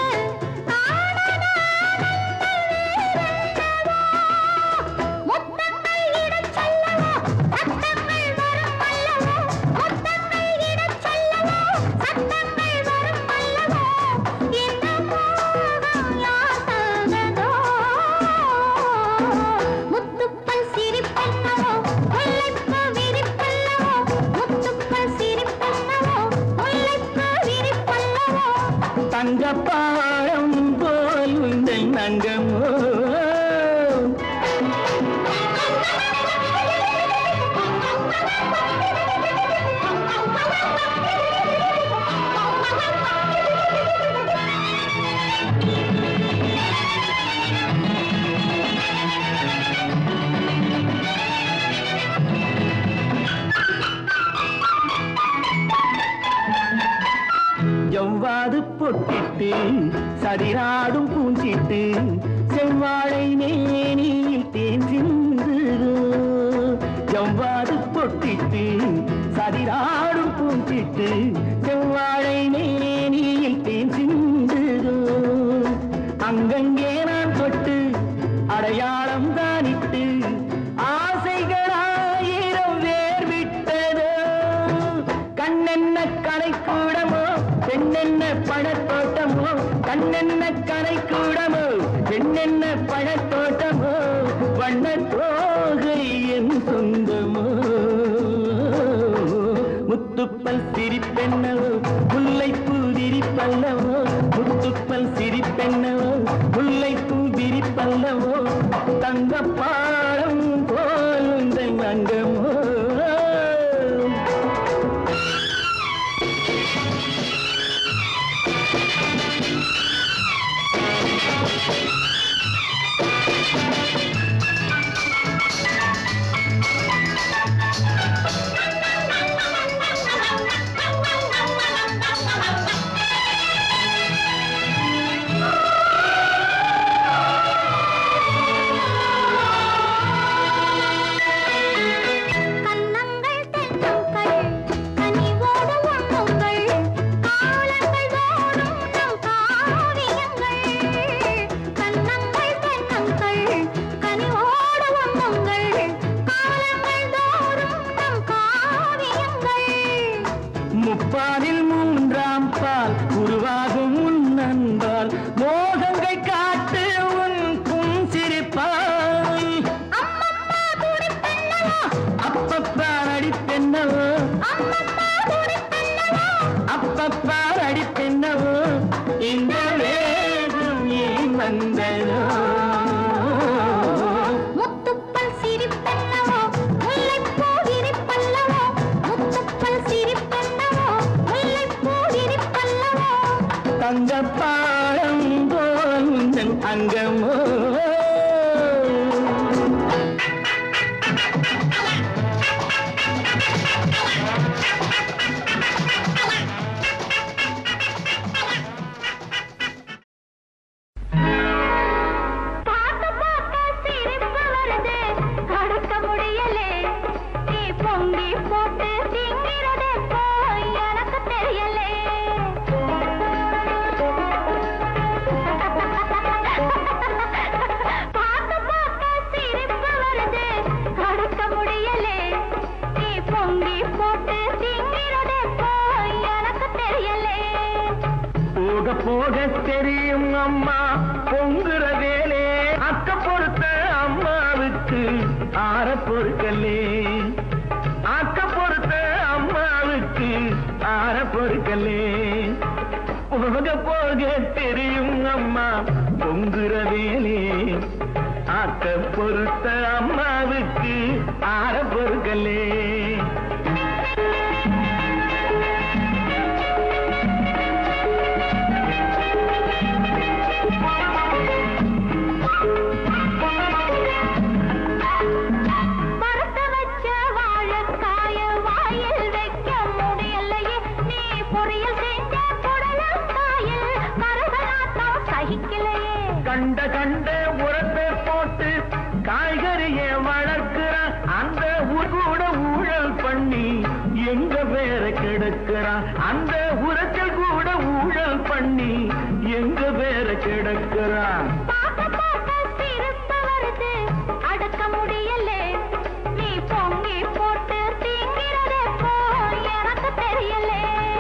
முத்தங்கள் இடச் சொல்லவோ சத்தங்கள் வரும் அல்லவோ முத்தங்கள் இடச் சொல்லவோ சத்தங்கள் வரும் அல்லவோ இந்த மோகம் யார் தந்ததோ முத்துப்பல் சிரிப்பென்னவோ முல்லைப்பூ விரிப்பல்லவோ முத்துப்பல் சிரிப்பென்னவோ முல்லைப்பூ விரிப்பல்லவோ
தங்கப்பாடம் போல் உந்தன் அங்கமோ எவ்வாது பொட்டிட்டு சதிராடும் பூஞ்சிட்டு செவ்வாழை மேனியில் தேன் சிந்து எவ்வாது பொட்டிட்டு சதிராடும் பூஞ்சிட்டு செவ்வாழை மேனியில் தேன் சிந்து அங்கங்கே நான் தொட்டு அடையாளம் தானிட்டு ஆசைகளாயிரம் வேர் விட்டதோ கண்ணென்ன கலைக்கூடமோ பெண்ணென்ன பழத்தோட்டமோ கண்ணென்ன கலைக்கூடமோ பெண்ணென்ன பழத்தோட்டமோ வண்ண தோகை என் சொந்தமோ முத்துப்பல் சிரிப்பென்னவோ முல்லைப்பூ விரிப்பல்லவோ முத்துப்பல் சிரிப்பென்னவோ முல்லைப்பூ விரிப்பல்லவோ தங்கப்பாடம் போல் உந்தன் அங்கமோ
கன்னங்கள் தென்னங்கள் கனிவோடு உண்ணுங்கள் காலங்கள் தோறும் நம் காவியங்கள் கன்னங்கள் தென்னங்கள் கனிவோடு உண்ணுங்கள் காலங்கள் தோறும் நம் காவியங்கள்
முப்பாலில் மூன்றாம் பால் உருவாகும் உன் நண்பால் மோகங்கள் காட்டு உன் புன்சிரிப்பால்
அம்மம்மா துடிப்பென்னவோ
அப்பப்பா நடிப்பென்னவோ
அம்மம்மா துடிப்பென்னவோ
அப்பப்பா நடிப்பென்னவோ இந்த வேகம் ஏன் வந்ததோ
முத்துப்பல் சிரிப்பென்னவோ முல்லைப்பூ விரிப்பல்லவோ முத்துப்பல் சிரிப்பென்னவோ முல்லைப்பூ விரிப்பல்லவோ
தங்கப்பாடம் போல் உந்தன் அங்கமோ
பார்க்க பார்க்க சிரிப்பு வருது கடக்க
போக போக தெரியும் அம்மா பொங்குற வேலே அக்க பொறுத்த அம்மாவுக்கு ஆற பொறுக்கலே அக்க பொறுத்த அம்மாவுக்கு ஆற பொறுக்கலே போக போக தெரியும் அம்மா பொங்குற வேலே ஆக்க பொறுத்த அம்மாவுக்கு ஆற பொறுக்கலே
வறுத்து வச்ச வாழைக்காய வாயில் வைக்க முடியலையே நீ பொரியல் செஞ்ச புடலங்காயில் கருகலாட்டம் சகிக்கலையே
கண்ட கண்ட உரத்தை போட்டு காய்கறியை வளர்க்கிறான் அந்த ஊர் கூட ஊழல் பண்ணி எங்க பேர கெடுக்கிறான் அந்த உரத்தில் கூட ஊழல் பண்ணி எங்க பேர கெடுக்கிறான்
பார்க்க பார்க்க சிரிப்பு வருது அடக்க முடியலே நீ பொங்கி போட்டு திங்கிறதே போ எனக்கு தெரியலே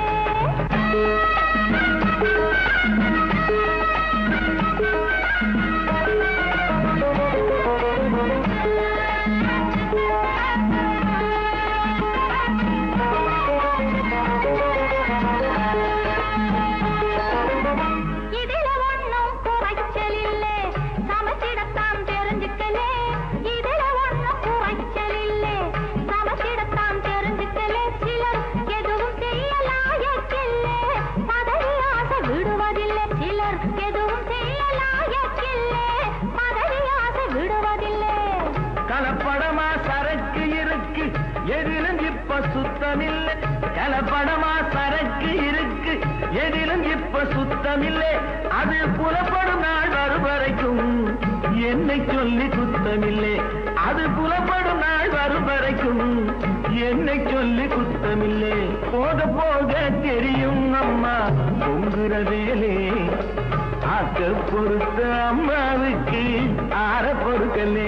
இதுல ஒண்ணும் குறைச்சல் இல்லே சமைச்சிடத்தான் தெரிஞ்சுக்கலே இதுல ஒண்ணும் குறைச்சல் இல்லே சமைச்சிடத்தான் தெரிஞ்சுக்கலே சிலர் எதுவும் செய்ய லாயக்கில்லே பதவி ஆசை விடுவதில்லை சிலர் எதுவும் செய்ய லாயக்கில்லே பதவி ஆசை விடுவதில்லை
கலப்படமா சரக்கு இருக்கு எதிலும் இப்ப சுத்தமில்லை கலப்படமா சரக்கு இருக்கு எதிலும் இப்ப சுத்தமில்லை அது புலப்படும் நாள் வரும் வரைக்கும் என்னை சொல்லி குத்தமில்லை அது புலப்படும் நாள் வரும் வரைக்கும் என்னை சொல்லி குத்தமில்லை போக போக தெரியும் அம்மா பொங்குற வேலே ஆக்க பொறுத்த அம்மாவுக்கு ஆற பொறுக்கலே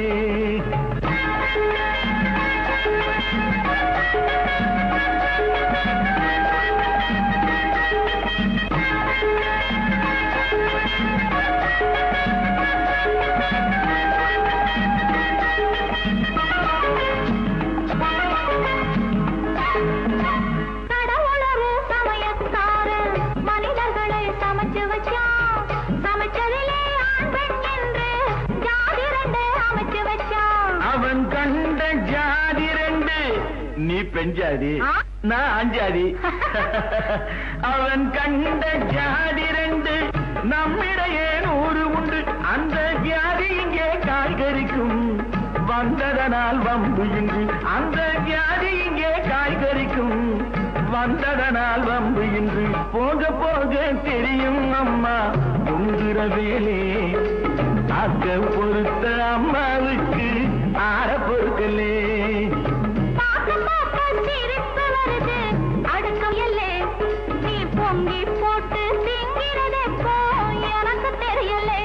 கடவுளரு சமயக்காரன் மனிதர்களை சமைச்சு வச்சான் சமைச்சதிலே ஆண் பெண் என்று ஜாதி ரெண்டு அமைச்சு வச்சான்
அவன் கண்ட ஜாதி ரெண்டு நீ பெண் ஜாதி
ஆ?
நான் ஆஞ்சாதி அவன் கண்ட ஜாதி ரெண்டு நம்மிடையே நூறு உண்டு அந்த வியாதி இங்கே காய்கறிக்கும் வந்ததனால் வம்பு இங்கு அந்த வியாதி இங்கே காய்கறிக்கும் வந்ததனால் வம்பு இன்று போக போக தெரியும் அம்மா பொங்குற வேலே அக்க பொறுத்த அம்மாவுக்கு ஆற பொறுக்கலே
பார்க்க பார்க்க சிரிப்பு வருது அடுக்கம் எல்லே நீ பொங்கி போட்டு திங்கிறதே போ எனக்கு தெரியலே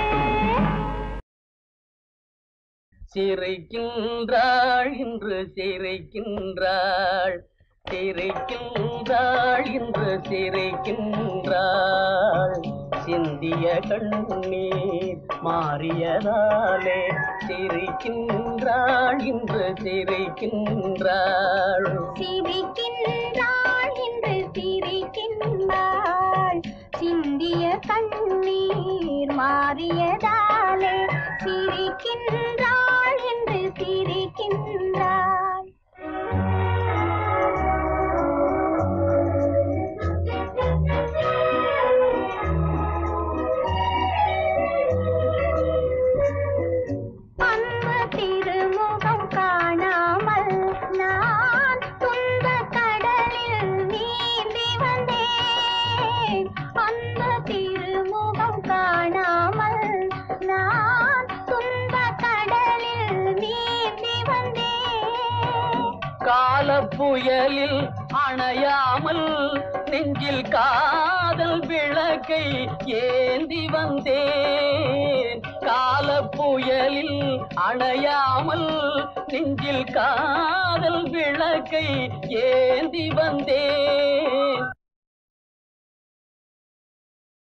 சிரிக்கின்றாள் இன்று சிரிக்கின்றாள் சிரிக்கின்றாள் இன்று சிரிக்கின்றாள் சிந்திய கண்ணீர் மாறியதாலே சிரிக்கின்றாள் இன்று சிரிக்கின்றாள்
சிரிக்கின்றாள் என்று சிரிக்கின்றாள் சிந்திய கண்ணீர் மாறியதாலே சிரிக்கின்றாள் என்று சிரிக்கின்றாள் அன்பு திருமுகம் காணாமல் நான் துன்பக் கடலில் நீந்தி வந்தேன் அன்பு திருமுகம் காணாமல் நான் துன்பக் கடலில் நீந்தி வந்தேன்
கால புயலில் அணையாமல் நெஞ்சில் காதல் விளக்கை ஏந்தி வந்தேன் கால புயலில் அணையாமல் நெஞ்சில் காதல் விளக்கை ஏந்தி வந்தேன்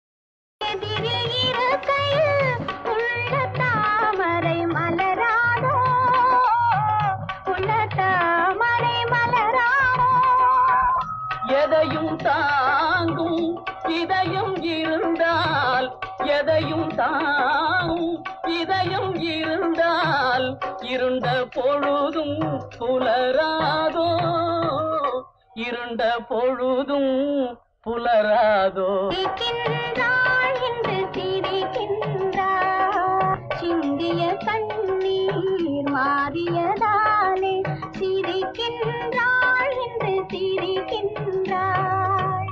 இதயம் இருந்தால் எதையும் தாங்கும் இதயம் இருந்தால் இருண்ட பொழுதும் புலராதோ இருண்ட பொழுதும் புலராதோ
சிரிக்கின்றாள் என்று சிரிக்கின்றாள் சிந்திய கண்ணீர் மாறியதாலே சிரிக்கின்றாள் என்று சிரிக்கின்றாள்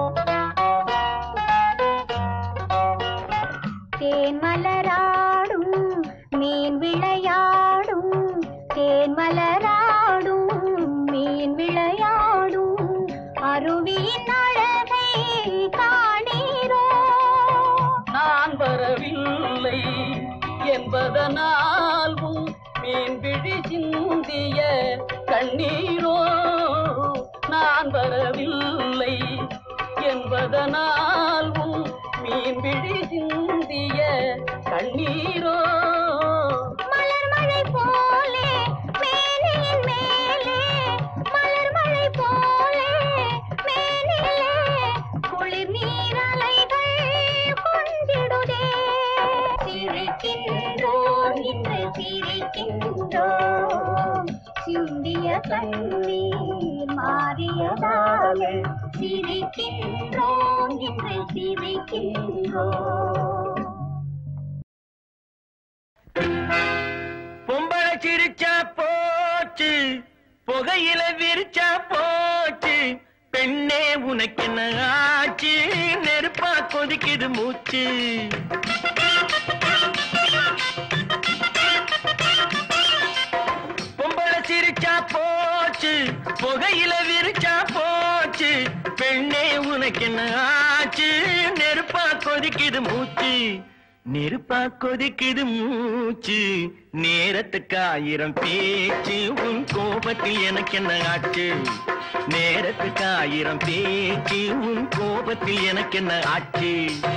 தேன் மலராடும் மீன் விளையாடும் தேன் மலராடும் மீன் விளையாடும் அருவியின் அழகை காணீரோ
நான் வரவில்லை என்பதனால் உன் மீன் விழி சிந்திய கண்ணீரோ நான் வரவில்லை என்பதனால் உன் மீன் விழி சிந்திய கண்ணீரோ
மலர் மழை போலே மேனியின் மேலே மலர் மழை போலே மேனிலே குளிர் நீரலைகள் கொண்டிடுதே சிரிக்கின்றோம் இன்று சிரிக்கின்றோம் சிந்திய கண்ணீர் மாறியதாலே சிரிக்கின்றோம் இன்று சிரிக்கின்றோம்
பொம்பளை சிரிச்சா போச்சு புகையில விரிச்சா போச்சு பெண்ணே உனக்கு என்ன ஆச்சு நெருப்பா கொதிக்குது மூச்சு பொம்பளை சிரிச்சா போச்சு புகையில விரிச்சா போச்சு பெண்ணே உனக்கு என்ன ஆச்சு நெருப்பா கொதிக்குது மூச்சு நெருப்பா கொதிக்குது மூச்சு நேரத்துக்கு ஆயிரம் பேச்சு உன் கோபத்தில் எனக்கு என்ன ஆச்சு நேரத்துக்கு ஆயிரம் பேச்சு உன் கோபத்தில் எனக்கு என்ன ஆச்சு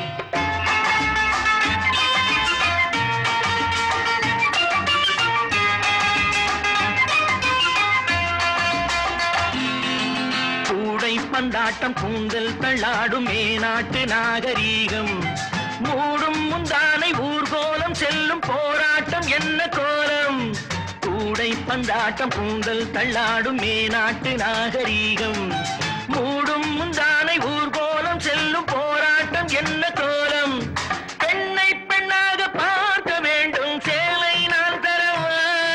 கூடை பந்தாட்டம் கூந்தல் தள்ளாடும் மேநாட்டு நாகரீகம் மூடும் முந்தானை ஊர்கோலம் செல்லும் போராட்டம் என்ன கோலம் கூடை பந்தாட்டம் கூந்தல் தள்ளாடும் மேநாட்டு நாகரீகம் மூடும் முந்தானை ஊர்கோலம் செல்லும் போராட்டம் என்ன கோலம் பெண்ணை பெண்ணாக பார்க்க வேண்டும் சேலை நான் தரவா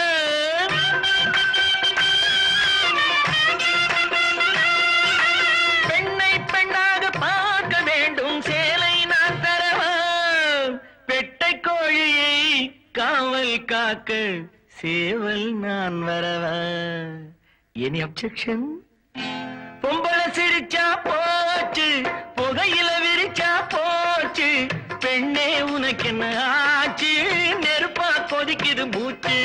பெண்ணை பெண்ணாக பார்க்க வேண்டும் சேலை நான் தரவா பெட்டை கோழியை காவல் காக்க சேவல் நான் வரவா எனி அப்செக்ஷன் பொம்பளை சிரிச்சா போச்சு புகையில விரிச்சா போச்சு பெண்ணே உனக்கு என்ன ஆச்சு நெருப்பா கொதிக்குது மூச்சு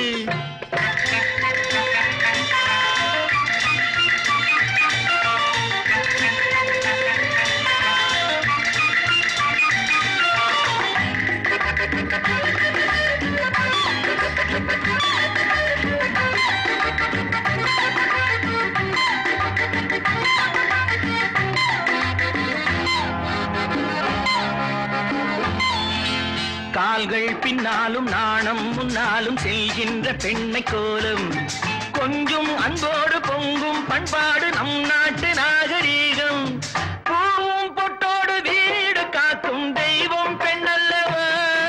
கால்கள் பின்னாலும் நாணம் முன்னாலும் செய்கின்ற பெண்ணை கோலம் கொஞ்சம் அன்போடு பொங்கும் பண்பாடு நம் நாட்டு நாகரீகம் பூவும் பொட்டோடு வீடு காக்கும் தெய்வம் பெண்ணல்லவா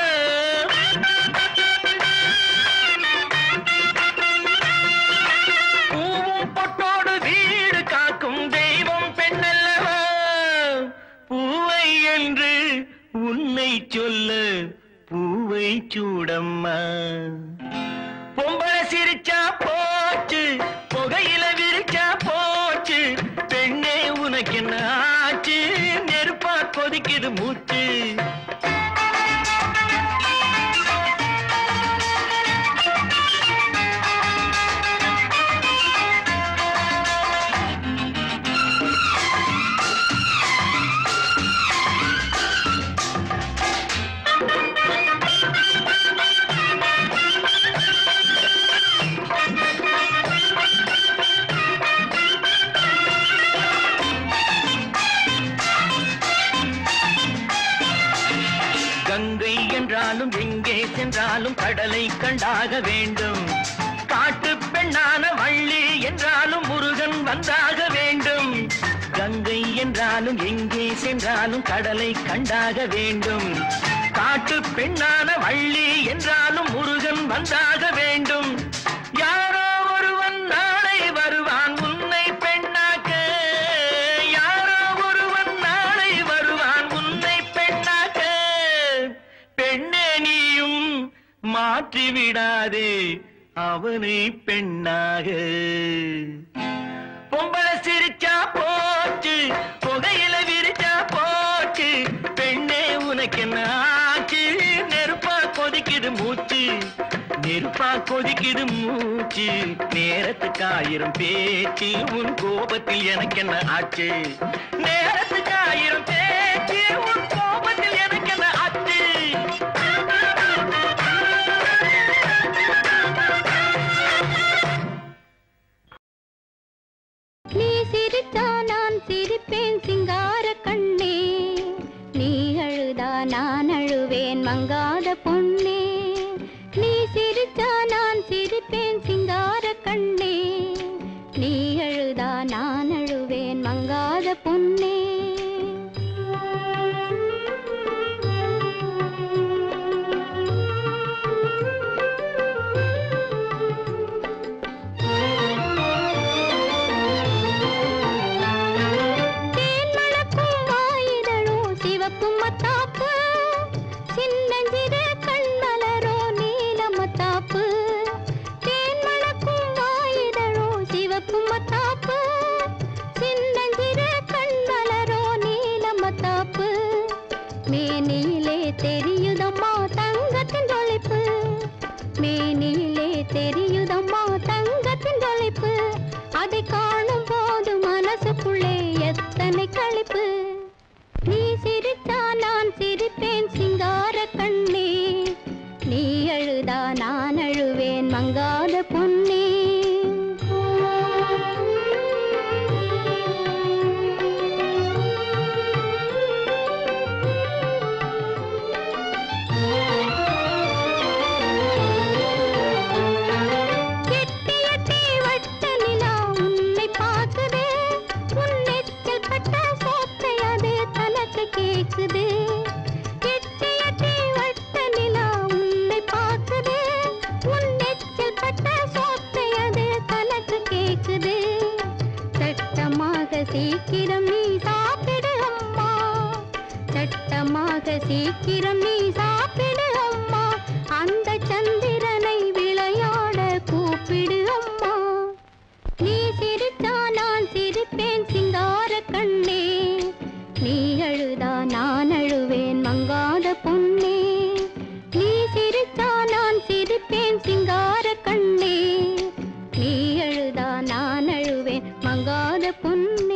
பூவும் பொட்டோடு வீடு காக்கும் தெய்வம் பெண்ணல்லவா பூவை என்று உன்னை சொல்ல பூவை சூடம்மா பொம்பளை சிரிச்சா போச்சு புகையில விரிச்சா போச்சு பெண்ணே உனக்கு என்ன ஆச்சு நெருப்பா கொதிக்குது மூச்சு என்றாலும் எங்கே சென்றாலும் கடலை கண்டாக வேண்டும் காட்டு பெண்ணான வள்ளி என்றாலும் முருகன் வந்தாக வேண்டும் கங்கை என்றாலும் எங்கே சென்றாலும் கடலை கண்டாக வேண்டும் காட்டு பெண்ணான வள்ளி என்றாலும் முருகன் வந்தாக வேண்டும் யாரோ ஒருவன் நாளை வருவான் உன்னை பெண்ணாக்க யாரோ ஒருவன் நாளை வருவான் உன்னை பெண்ணாக்க பெண்ணே நீயும் மாற்றி விடாதே அவனை பெண்ணாக பொம்பளை சிரிச்சா போச்சு புகையில விரிச்சா போச்சு பெண்ணே உனக்கு என்ன ஆச்சு நெருப்பா கொதிக்குது மூச்சு நெருப்பா கொதிக்குது மூச்சு நேரத்துக்கு ஆயிரம் பேச்சு உன் கோபத்தில் எனக்கு என்ன ஆச்சு நேரத்துக்கு ஆயிரம் பேச்சு உன் கோபத்தில் எனக்கு என்ன ஆச்சு
நீ சிரித்தா நான் சிரிப்பேன் சிங்கார கண்ணே நீ அழுதா நான் அழுவேன் மங்காத பொன்னே நீ சிரித்தா நான் சிரிப்பேன் சிங்கார கண்ணே நீ அழுதா நான் அழுவேன் மங்காத பொன்னே தேன் மணக்கும் வாயிதழோ சிவப்பு மத்தாப்பு சின்னஞ்சிறு கண்மலரோ நீல மத்தாப்பு தேன் மணக்கும் வாயிதழோ சிவப்பு மத்தாப்பு சின்னஞ்சிறு கண்மலரோ நீல மத்தாப்பு மேனியிலே தெரியுதம்மா தங்கத்தின் தொலைப்பு மேனியிலே தெரியுதம்மா தங்கத்தின் தொலைப்பு அதை காணும் போது மனசுக்குள்ளே எத்தனை களிப்பு நீ சிரித்தா நான் சிரிப்பேன் சிங்கார கண்ணே நீ அழுதா நான் அழுவேன் மங்காத பொன்னே எட்டி எட்டி வட்ட நிலா உன்னை பார்க்குது உன் நெற்றில் பட்ட சோத்தை அது தனக்கு கேக்குது எட்டி எட்டி வட்ட நிலா உன்னை பார்க்குது உன் நெற்றில் பட்ட சோத்தை அது தனக்கு கேக்குது சட்டமாக சீக்கிரம் நீ சாப்பிடு அம்மா சட்டமாக சீக்கிரம் நீ சாப்பிடு அம்மா அந்த சந்திரனை விளையாட கூப்பிடு அம்மா நீ சிரித்தா நான் சிரிப்பேன் சிங்கார கண்ணே நீ அழுதா நான் அழுவேன் மங்காத பொன்னே நீ சிரித்தா நான் சிரிப்பேன் சிங்கார கண்ணே நீ அழுதா நான் அழுவேன் மங்காத பொன்னே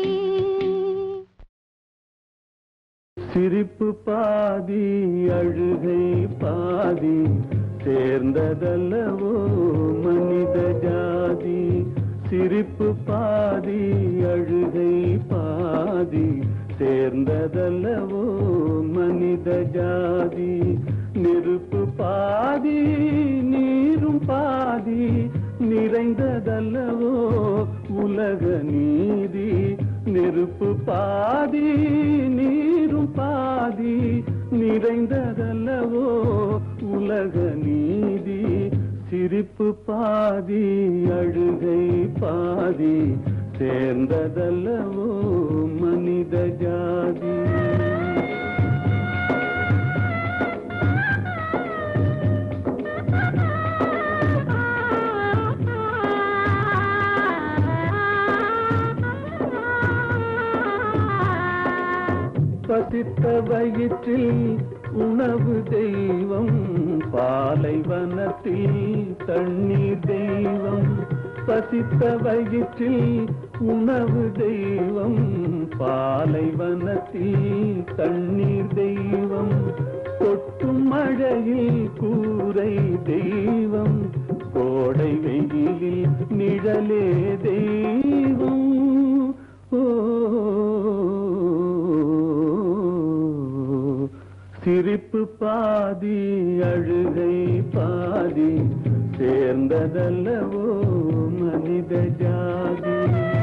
சிரிப்பு பாதி அழுகை பாதி சேர்ந்ததல்லவோ மனித ஜாதி சிரிப்பு பாதி அழுகை பாதி சேர்ந்ததல்லவோ மனித ஜாதி நெருப்பு பாதி நீரும் பாதி நிறைந்ததல்லவோ உலக நீதி நெருப்பு பாதி நீரும் பாதி நிறைந்ததல்லவோ உலக நீதி சிரிப்பு பாதி அழுகை பாதி சேர்ந்ததல்லவோ மனித ஜாதி பசித்த வயிற்றில் உணவு தெய்வம் பாலைவனத்தில் தண்ணீர் தெய்வம் பசித்த வயிற்றில் உணவு தெய்வம் பாலைவனத்தில் தண்ணீர் தெய்வம் கொட்டும் மழையில் கூரை தெய்வம் கோடை வெயிலில் நிழலே தெய்வம் ஓ
சிரிப்பு பாதி அழுகை பாதி சேர்ந்ததல்லவோ மனித ஜாதி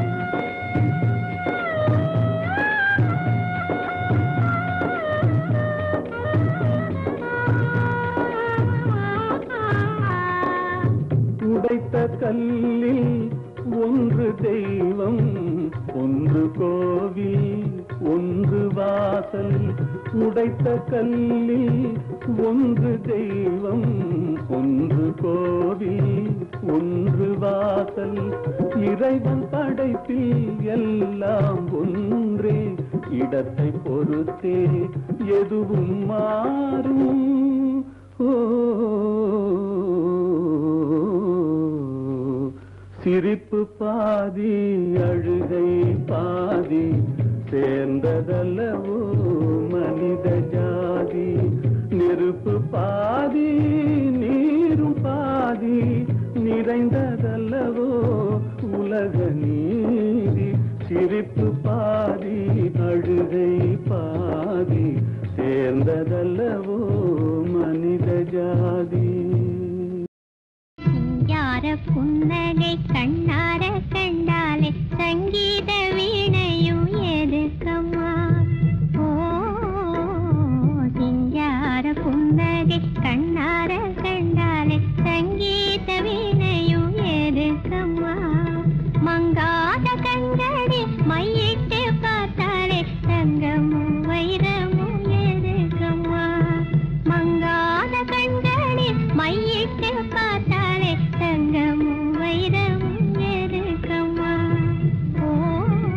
உடைத்த கல்லில் ஒன்று தெய்வம் ஒன்று கோவில் ஒன்று வாசல் உடைத்த கல்லில் ஒன்று தெய்வம் ஒன்று கோவில் ஒன்று வாசல் இறைவன் படைப்பில் எல்லாம் ஒன்றே இடத்தை பொறுத்தே எதுவும் மாறும் ஓ சிரிப்பு பாதி அழுகை பாதி சேர்ந்ததல்லவோ மனித ஜாதி நெருப்பு பாதி நீரும் பாதி நிறைந்ததல்லவோ உலக நீதி சிரிப்பு பாதி அழுகை பாதி சேர்ந்ததல்லவோ மனித ஜாதி
யார புன்னகை கண்ணார கண்டாலே சங்கீத வீணையும் எதுக்கம்மா ஓ சிங்கார புன்னகை கண்ணார கண்டாலே சங்கீத வீணையும் எதுக்கம்மா மங்காத கண்களே மையிட்டு பார்த்தாலே தங்கமும் வைரமும் எதுக்கம்மா மங்காத கண்களே மையிட்டு பார்த்தாலே தங்கமும் வைரமும் எதுக்கம்மா ஓ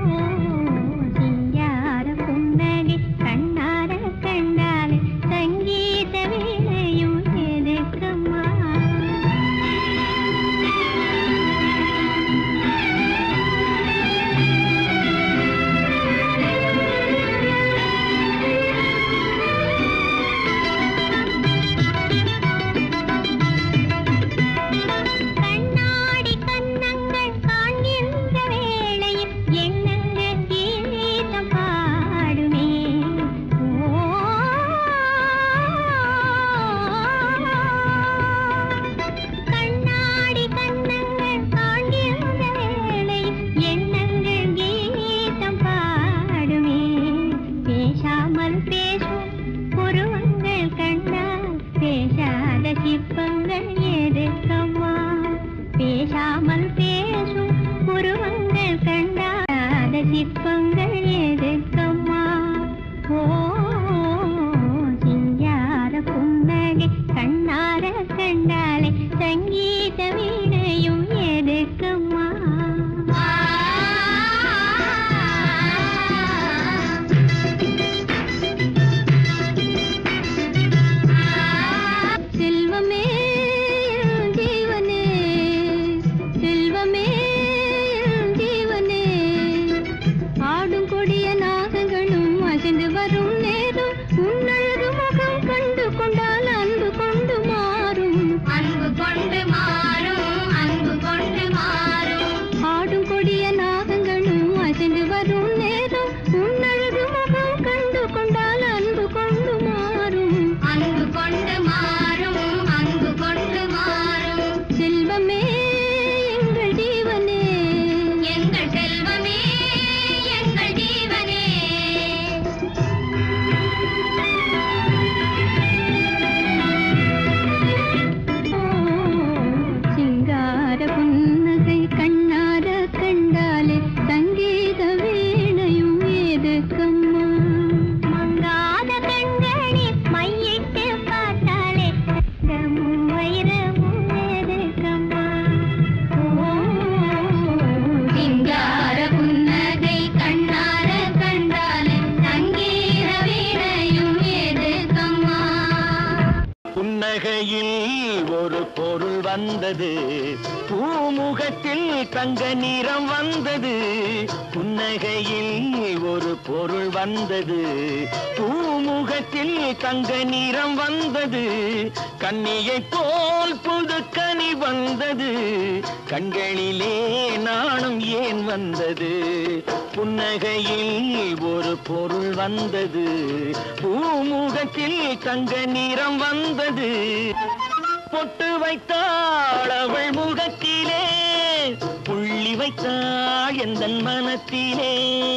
புன்னகையில் ஒரு பொருள் வந்தது பூமுகத்தில் தங்க நிறம் வந்தது புன்னகையில் ஒரு பொருள் வந்தது பூமுகத்தில் தங்க நிறம் வந்தது கண்ணியை போல் புது கனி வந்தது கண்களிலே நாணம் ஏன் வந்தது புன்னகையில் ஒரு பொருள் வந்தது பூமுகத்தில் தங்க நிறம் வந்தது பொட்டு வைத்தாள் அவள் முகத்திலே புள்ளி வைத்தாள் எந்த மனத்திலே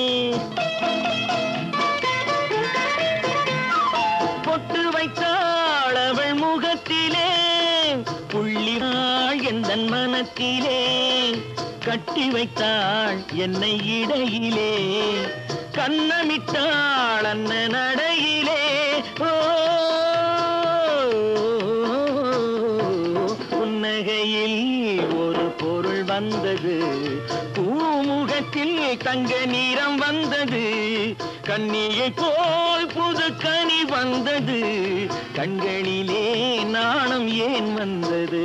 பொட்டு வைத்தாள் அவள் முகத்திலே புள்ளி வைத்தாள் எந்த மனத்திலே கட்டி வைத்தாள் என்னை இடையிலே கண்ணமிட்டாள் அன்ன நடையிலே ஓ புன்னகையில் ஒரு பொருள் வந்தது பூமுகத்தில் தங்க நிறம் வந்தது கண்ணியை போல் புது கனி வந்தது கண்களிலே நாணம் ஏன் வந்தது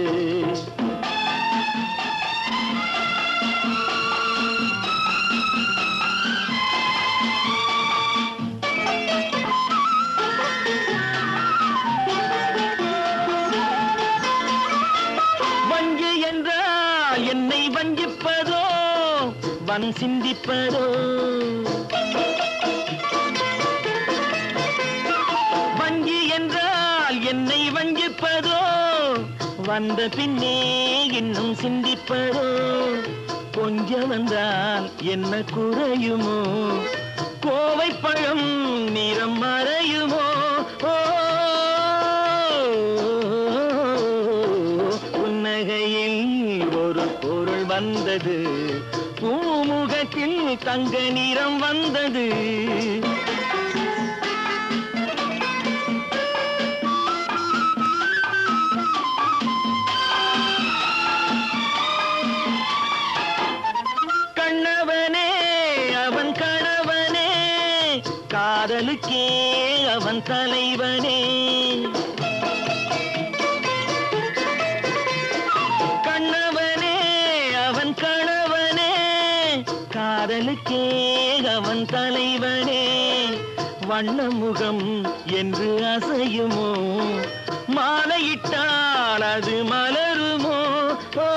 வஞ்சி என்றால் என்னை வஞ்சிப்பதோ வன் சிந்திப்பதோ வஞ்சி என்றால் என்னை வஞ்சிப்பதோ வந்த பின்னே இன்னும் சிந்திப்பதோ கொஞ்ச வந்தால் என்ன குறையுமோ கோவை பழம் நிறம் மறையுமோ ஓ புன்னகையில் ஒரு பொருள் வந்தது பூமுகத்தில் தங்க நிறம் வந்தது கண்ணவனே அவன் கணவனே காதலுக்கே அவன் தலைவனே கண்ணவனே அவன் கணவனே காதலுக்கே அவன் தலைவனே வண்ணமுகம் என்று அசையுமோ மாலையிட்டால் அது மலருமோ ஓ,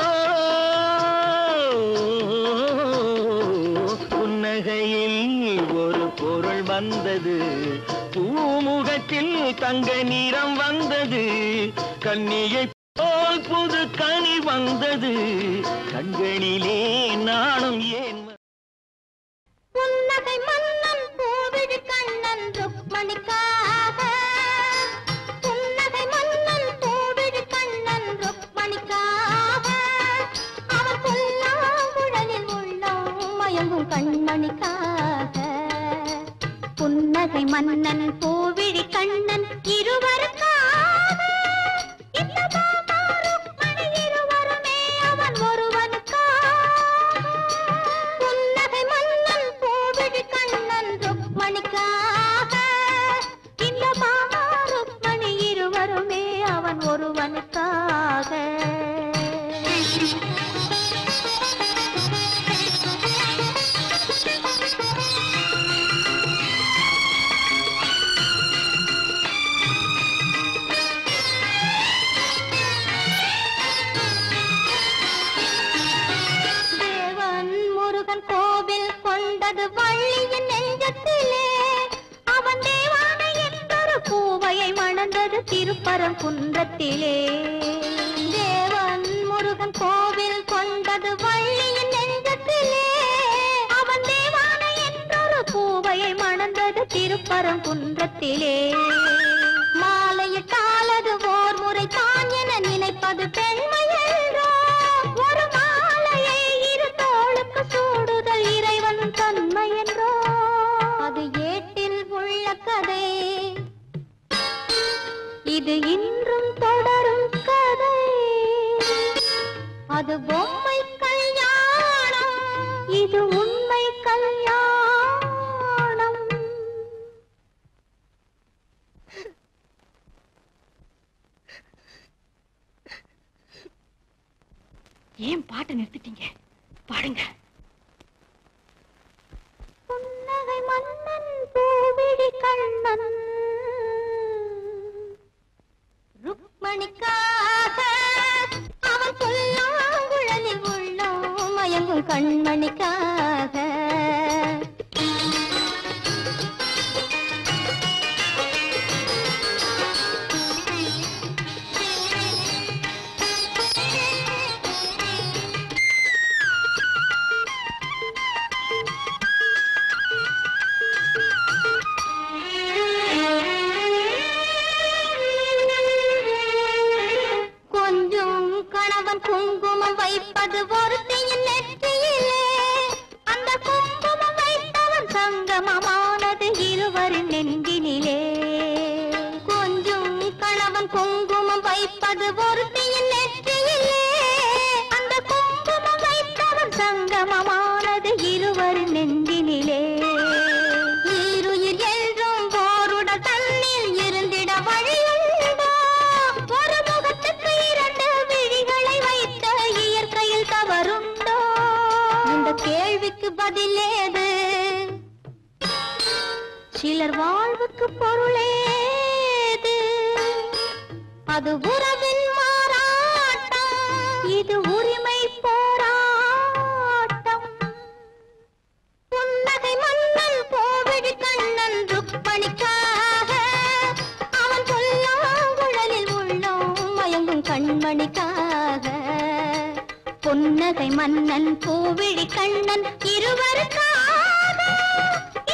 புன்னகையில் ஒரு பொருள் வந்தது பூமுகத்தில் தங்க நிறம் வந்தது கண்ணியை போல் புது கனி வந்தது கண்களிலே நாணம் ஏன் வ-
புன்னகை மன்னன் கோவிடு கண்ணன் ருக்மணிக்காக புன்னகை மன்னன் கோவிடு கண்ணன் ருக்மணிக்காக அவர் புல்லாங்குழலில் உள்ளம் மயங்கும் கண்மணிக்காக புன்னகை மன்னன் கோவிழி கண்ணன் இருவருக்காக இந்த பாபா ருக்மணி இருவருமே அவன் ஒருவனுக்காக புன்னகை மன்னன் கோவிழி கண்ணன் ருக்மணிக்காக இந்த பாபா ருக்மணி இருவருமே அவன் ஒருவனுக்காக தேவன் முருகன் கோவில் கொண்டது வள்ளியின் நெஞ்சத்திலே அவன் தேவானை என்றொரு பூவையை மணந்தது திருப்பரம் குன்றத்திலே தேவன் முருகன் கோவில் கொண்டது வள்ளியின் நெஞ்சத்திலே அவன் தேவானை என்றொரு பூவையை மணந்தது திருப்பரம் குன்றத்திலே மாலையிட்டாலது ஓர் முறை தான் என நினைப்பது பெண்மையன்றோ ஒரு மாலையை இரு தோளுக்கு சூடுதல் இறைவன் தன்மையன்றோ அது ஏட்டில் உள்ள கதை இது இன்றும் தொடரும் கதை அது பொம்மை கல்யாணம் இது உண்மை கல்யாணம் ஏன் பாட்டை நிறுத்திட்டீங்க பாடுங்க புன்னகை மன்னன் பூவிழி கண்ணன் ருக்மணிக்காக அவன் சொல்லாங்குழலில் உள்ளோம் மயங்கும் கண்மணிக்காக கொஞ்சம் கணவன் குங்குமம் வைப்பது ஒருத்தையின் நெற்றியிலே அந்த குங்குமம் வைத்தவன் சங்கமமானது இருவரின் நெஞ்சினிலே கொஞ்சம் கணவன் குங்குமம் வைப்பது ஒருத்தையின் நெற்றியிலே அந்த குங்குமம் வைத்தவன் சங்கமமானது இருவரின் நெஞ்சினிலே ஈருயிர் என்றும் போருடல் தன்னில் இருந்திட வழியுண்டோ ஒரு முகத்துக்கு இரண்டு விழிகளை வைத்த இயற்கையில் தவறுண்டோ இந்த கேள்விக்கு பதிலேது சிலர் வாழ்வுக்கு பொருளேது அது உறவின் மாறாட்டம் இது உரிமை போராட்டம் புன்னகை மன்னன் கோவிடி கண்ணன் ருக்மணிக்காக அவன் சொல்லாங்குழலில் உள்ளோம் மயங்கும் கண்மணிக்காக புன்னகை மன்னன் கோவிடி கண்ணன் இருவருக்காக